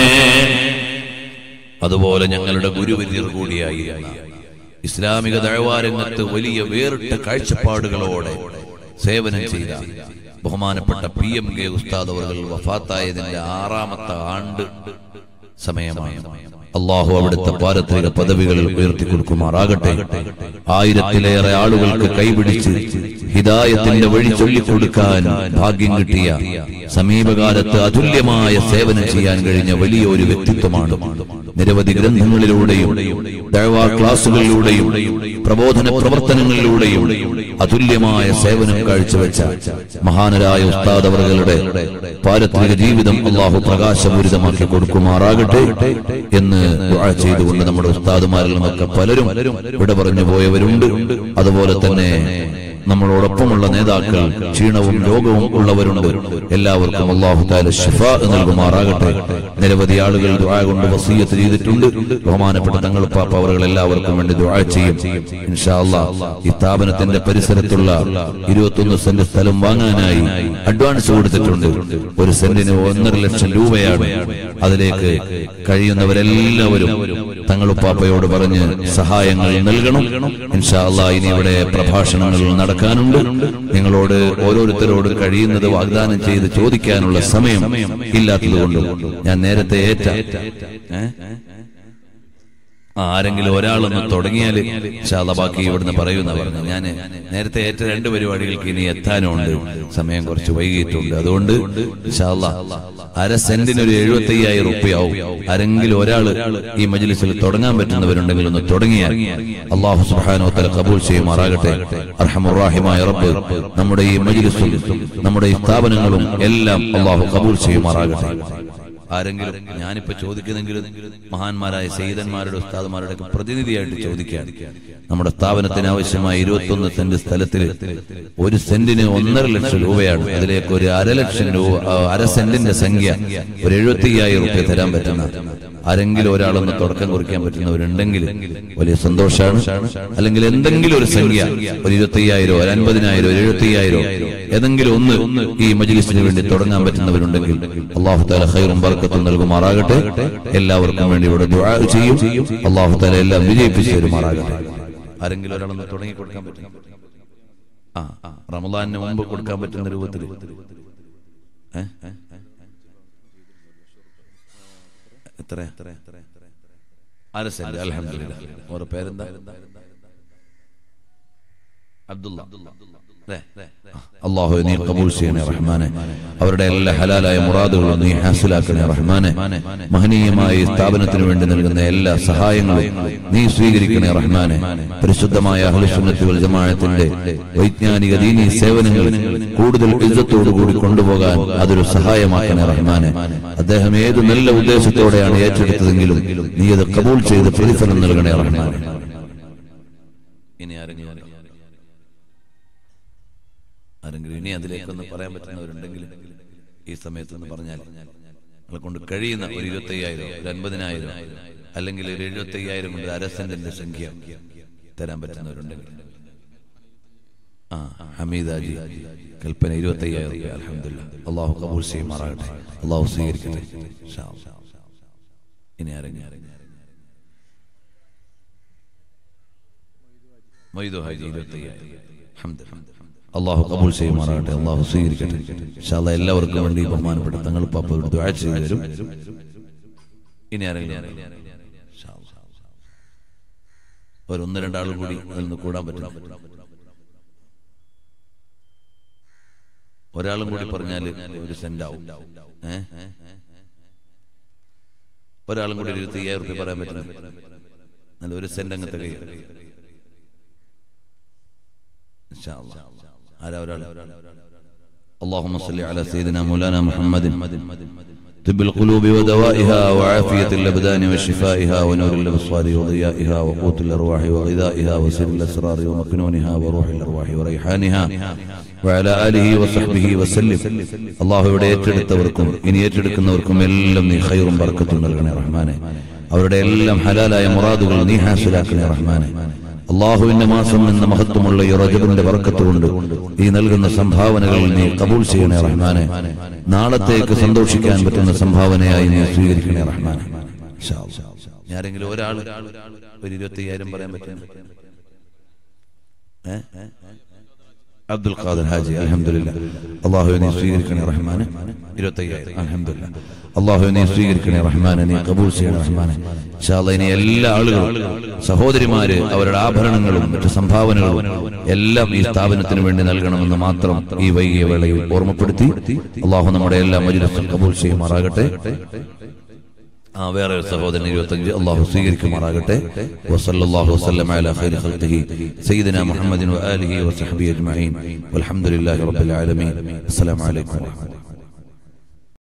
S2: അതുപോലെ ഞങ്ങളുടെ ഗുരുവര്യർ കൂടിയായിരുന്ന ഇസ്ലാമിക ദഴവാരംഗത്ത് വലിയ വേറിട്ട കാഴ്ചപ്പാടുകളോടെ സേവനം ചെയ്ത ബഹുമാനപ്പെട്ട പി എം കെ ഉസ്താദ് അവർ വഫാത്തായതിന്റെ ആറാമത്തെ ആണ്ട് സമയമാണ് അള്ളാഹു അവിടുത്തെ പാരത്രിക പദവികൾ ഉയർത്തി കൊടുക്കുമാറാകട്ടെ ആയിരത്തിലേറെ ആളുകൾക്ക് കൈപിടിച്ച് ഹിദായത്തിന്റെ വഴി ചൊല്ലിക്കൊടുക്കാൻ ഭാഗ്യം കിട്ടിയ സമീപകാലത്ത് അതുല്യമായ സേവനം ചെയ്യാൻ കഴിഞ്ഞ വലിയ ഒരു വ്യക്തിത്വമാണ് നിരവധി ഗ്രന്ഥങ്ങളിലൂടെയും ദഴവാ ക്ലാസുകളിലൂടെയും പ്രബോധന പ്രവർത്തനങ്ങളിലൂടെയും അതുല്യമായ സേവനം കാഴ്ചവെച്ച മഹാനരായ ഉസ്താദ് അവറുകളുടെ പാരത്രിക ജീവിതം അള്ളാഹു പ്രകാശപൂരിതമാക്കി കൊടുക്കുമാറാകട്ടെ എന്ന് ദുആ ചെയ്തുകൊണ്ട് നമ്മുടെ ഉസ്താദുമാരിൽ നിന്നൊക്കെ പലരും ഇവിടെ പറഞ്ഞു പോയവരുണ്ട് അതുപോലെ തന്നെ നമ്മളോടൊപ്പമുള്ള നേതാക്കൾ ക്ഷീണവും രോഗവും ഉള്ളവരുണ്ട് എല്ലാവർക്കും അള്ളാഹു താല ഷിഫ നൽകുമാറാകട്ടെ നിരവധി ആളുകൾ ദുആ കൊണ്ട് വസീയത്ത് ചെയ്തിട്ടുണ്ട് ബഹുമാനപ്പെട്ട തങ്ങൾ പാപ്പ അവர்கள் എല്ലാവർക്കും വേണ്ടി ദുആ ചെയ്യും ഇൻഷാ അല്ലാ ഈ സ്ഥാപനത്തിന്റെ പരിസരത്തുള്ള ഇരുപത്തൊന്ന് സെന്റ് സ്ഥലം വാങ്ങാനായി അഡ്വാൻസ് കൊടുത്തിട്ടുണ്ട് ഒരു സെന്റിന് ഒന്നര ലക്ഷം രൂപയാണ് അതിലേക്ക് കഴിയുന്നവരെല്ലാവരും തങ്ങളുപ്പാപ്പയോട് പറഞ്ഞ് സഹായങ്ങൾ നൽകണം ഇൻഷാ അല്ലാ ഇനി ഇവിടെ പ്രഭാഷണങ്ങൾ നടക്കാനുണ്ട് നിങ്ങളോട് ഓരോരുത്തരോട് കഴിയുന്നത് വാഗ്ദാനം ചെയ്ത് ചോദിക്കാനുള്ള സമയം ഇല്ലാത്തതുകൊണ്ട് ഞാൻ നേരത്തെ ഏറ്റ ഏ? ആ, ആരെങ്കിലും ഒരാളൊന്ന് തുടങ്ങിയാല് ഇൻഷാല്ലാ ബാക്കി ഇവിടുന്ന് പറയുന്ന പറഞ്ഞു ഞാൻ നേരത്തെ ഏറ്റ രണ്ട് പരിപാടികൾക്ക് ഇനി എത്താനുണ്ട് സമയം കുറച്ച് വൈകിയിട്ടുണ്ട് അതുകൊണ്ട് ഇൻഷാല്ലാ അര സെന്റിന് ഒരു എഴുപത്തി അയ്യായിരം റുപ്യാവും ആരെങ്കിലും ഒരാള് ഈ മജ്ലിസിൽ തുടങ്ങാൻ പറ്റുന്നവരുണ്ടെങ്കിൽ ഒന്ന് തുടങ്ങിയാൽ അള്ളാഹു സുബ്ഹാനഹു വ തആല കബൂൽ ചെയ്യുമാറാകട്ടെ അർഹമുറാഹിമായ റബ്ബ് നമ്മുടെ ഈ മജ്ലിസും നമ്മുടെ ഈ സ്ഥാപനങ്ങളും എല്ലാം അള്ളാഹു കബൂൽ ചെയ്യുമാറാകട്ടെ ആരെങ്കിലും ഞാനിപ്പോ ചോദിക്കുന്നെങ്കിലും മഹാന്മാരായ സയ്യിദന്മാരുടെ ഉസ്താദന്മാരുടെ ഒക്കെ പ്രതിനിധിയായിട്ട് ചോദിക്കാൻ നമ്മുടെ സ്ഥാപനത്തിന് ആവശ്യമായ ഇരുപത്തൊന്ന് സെന്റ് സ്ഥലത്തിൽ ഒരു സെന്റിന് ഒന്നര ലക്ഷം രൂപയാണ് അതിലേക്ക് ഒരു അര ലക്ഷം രൂപ ആ, അര സെന്റിന്റെ സംഖ്യ ഒരു എഴുപത്തി അയ്യായിരം റുപ്യ തരാൻ പറ്റുന്ന ആരെങ്കിലും ഒരാളൊന്ന് തുടക്കം കുറിക്കാൻ പറ്റുന്നവരുണ്ടെങ്കിൽ വലിയ സന്തോഷമാണ് അല്ലെങ്കിൽ എന്തെങ്കിലും ഒരു സംഖ്യ ഒരു ഇരുപത്തി അയ്യായിരം ഒരു അൻപതിനായിരം ഒരു എഴുപത്തി അയ്യായിരം ഏതെങ്കിലും ഒന്ന് ഈ മജ്ലിസിന് വേണ്ടി തുടങ്ങാൻ പറ്റുന്നവരുണ്ടെങ്കിൽ അള്ളാഹു താല ഖൈറും ബർക്കത്തും നൽകുമാറാകട്ടെ എല്ലാവർക്കും വേണ്ടി ഇവിടെ ദുആ ചെയ്യും അള്ളാഹു താല എല്ലാം വിജയിപ്പിച്ചു തരുമാറാകട്ടെ ആരെങ്കിലും ഒരാളൊന്ന് തുടങ്ങി കൊടുക്കാൻ പറ്റും ആ ആ, റമദാനിന് മുമ്പ് കൊടുക്കാൻ പറ്റുന്ന രൂപത്തിൽ ഏ? എത്ര അര സെന്റ് അലഹമില്ല ഓരോ പേരെന്താ അബ്ദുള്ള അല്ലേ? അള്ളാഹു നീ കബൂൽ ചെയ്യണേ റഹ്മാനെ അവരുടെ എല്ലാ ഹലാലായ മുറാദുകളും നീ ഹാസിലാക്കണേ റഹ്മാനെ മഹനീയമായ ഈ സ്ഥാപനത്തിന് വേണ്ടി നൽകുന്ന എല്ലാ സഹായങ്ങളും നീ സ്വീകരിക്കണേ റഹ്മാനെ പരിശുദ്ധമായ അഹ്ലുസുന്നത്തി വൽ ജമാഅത്തിന്റെ വൈജ്ഞാനിക ദീനീ സേവനങ്ങൾ കൂടുതൽ ഇജ്ജത്തോടുകൂടി കൊണ്ടുപോകാൻ അതൊരു സഹായമാക്കണേ റഹ്മാനെ അദ്ദേഹം ഏത് നല്ല ഉദ്ദേശത്തോടെയാണ് ഏറ്റെടുത്തതെങ്കിലും നീ അത് കബൂൽ ചെയ്ത് പ്രതിഫലം നൽകണേ റഹ്മാനെ ഇനി ആരെങ്കിലും ആരെങ്കിലും ഇനി അതിലേക്കൊന്ന് പറയാൻ പറ്റുന്നവരുണ്ടെങ്കിൽ ഈ സമയത്തൊന്ന് പറഞ്ഞാൽ നമ്മളെ കൊണ്ട് കഴിയുന്ന ഒരു ഇരുപത്തി അയ്യായിരം ഒരു അൻപതിനായിരം അല്ലെങ്കിൽ ഒരു എഴുപത്തി അയ്യായിരം കൊണ്ട് അര സെന്റിന്റെ സംഖ്യ തരാൻ പറ്റുന്നവരുണ്ടെങ്കിൽ ആ ഹമീദാജി കൽപ്പന ഇരുപത്തി അയ്യായിരം രൂപ അലഹമില്ല അള്ളാഹു കബൂൽ ചെയ്യുമാറാകട്ടെ അള്ളാഹു സ്വീകരിക്കട്ടെ ഇൻഷാ അല്ലാ. ഇനി ആരെങ്കിലും മൊയ്തു ഹാജി ഇരുപത്തയ്യായിരം ഹംദ് അള്ളാഹു കബൂൽ ചെയ്യുമാറാകട്ടെ അള്ളാഹു സ്വീകരിക്കട്ടെ ഇൻഷാ അല്ലാ എല്ലാവർക്കും വേണ്ടി ബഹുമാനപ്പെട്ട തങ്ങൾ പാപ്പ ഒരു ദുആ ചെയ്തു തരും ഇനി ആരെങ്കിലും ഇൻഷാ അല്ലാ. ഒരു ഒന്ന് രണ്ടാളും കൂടി അതിൽ നിന്ന് കൂടാൻ പറ്റില്ല ഒരാളും കൂടി പറഞ്ഞാൽ ഒരു സെന്റ് ആവും ഏ ഒരാളും കൂടി ഇരുപത്തി അയ്യായിരം റുപ്യ പറയാൻ പറ്റില്ല നല്ല ഒരു സെന്റ് അങ്ങനത്തെ കൈ ഇൻഷാ അല്ലാ. ആരാ ഒരാൾ اللهم صل على سيدنا مولانا محمد طب القلوب ودوائها وعافية الأبدان وشفائها ونور الأبصار وضيائها وقوت الأرواح وغذائها وسر الأسرار ومكنونها وروح الأرواح وريحانها وعلى آله وصحبه وسلم الله ഇവിടെ ഏറ്റെടുത്തവർക്കും ഇനി ഏറ്റെടുക്കുന്നവർക്കും എല്ലാം നീ ഖൈറും ബർക്കത്തും നൽകണേ റഹ്മാനെ അവരുടെ എല്ലാം ഹലാലായ മുറാദുകൾ നീ ഹാസിലാക്കണേ റഹ്മാനെ അള്ളാഹുവിന്റെ മാസം എന്ന മഹത്വമുള്ള ഈ റജബിന്റെ വർക്കത്ത് കൊണ്ട് ഈ നൽകുന്ന സംഭാവനകൾ നീ കബൂൾ ചെയ്യണേ റഹ്മാനെ നാളത്തേക്ക് സന്തോഷിക്കാൻ പറ്റുന്ന സംഭാവനയായി നീ സ്വീകരിക്കണേ റഹ്മാനെ ഇൻഷാ അല്ലാ. ഇനി ആരെങ്കിലും ഒരാൾ ഒരു ഇരുപത്തി അയ്യായിരം പറയാൻ പറ്റും ഏ അബ്ദുൽ ഖാദർ ഹാജി അലഹമില്ല അള്ളാഹു നീ സ്വീകരിക്കണേ റഹ്മാനെ ഇരുപത്തയ്യായിരം അലഹമില്ല അള്ളാഹു നീ സ്വീകരിക്കണേ റഹ്മാനെ നീ കബൂൽ ചെയ്യണേ റഹ്മാനെ ഇൻഷാ അല്ലാ ഇനി എല്ലാ ആളുകളും സഹോദരിമാര് അവരുടെ ആഭരണങ്ങളും മറ്റു സംഭാവനകളും എല്ലാം ഈ സ്ഥാപനത്തിന് വേണ്ടി നൽകണമെന്ന് മാത്രം ഈ വൈകിയ വേളയിൽ ഓർമ്മപ്പെടുത്തി അള്ളാഹു നമ്മുടെ എല്ലാ മജിലസും കബൂൽ ചെയ്യുമാറാകട്ടെ ആ വേറെ ഒരു സഹോദരൻ ഇരുപത്തഞ്ച് അള്ളാഹു സ്വീകരിക്കുമാറാകട്ടെ വസല്ലല്ലാഹു വസല്ലം അലാ ഖൈരി ഖൽഖിഹി സയ്യിദന മുഹമ്മദിൻ വആലിഹി വസഹ്ബിഹി അജ്മഈൻ വൽഹംദുലില്ലാഹി റബ്ബിൽ ആലമീൻ അസ്സലാമു അലൈക്കും വറഹ്മത്തുള്ളാഹി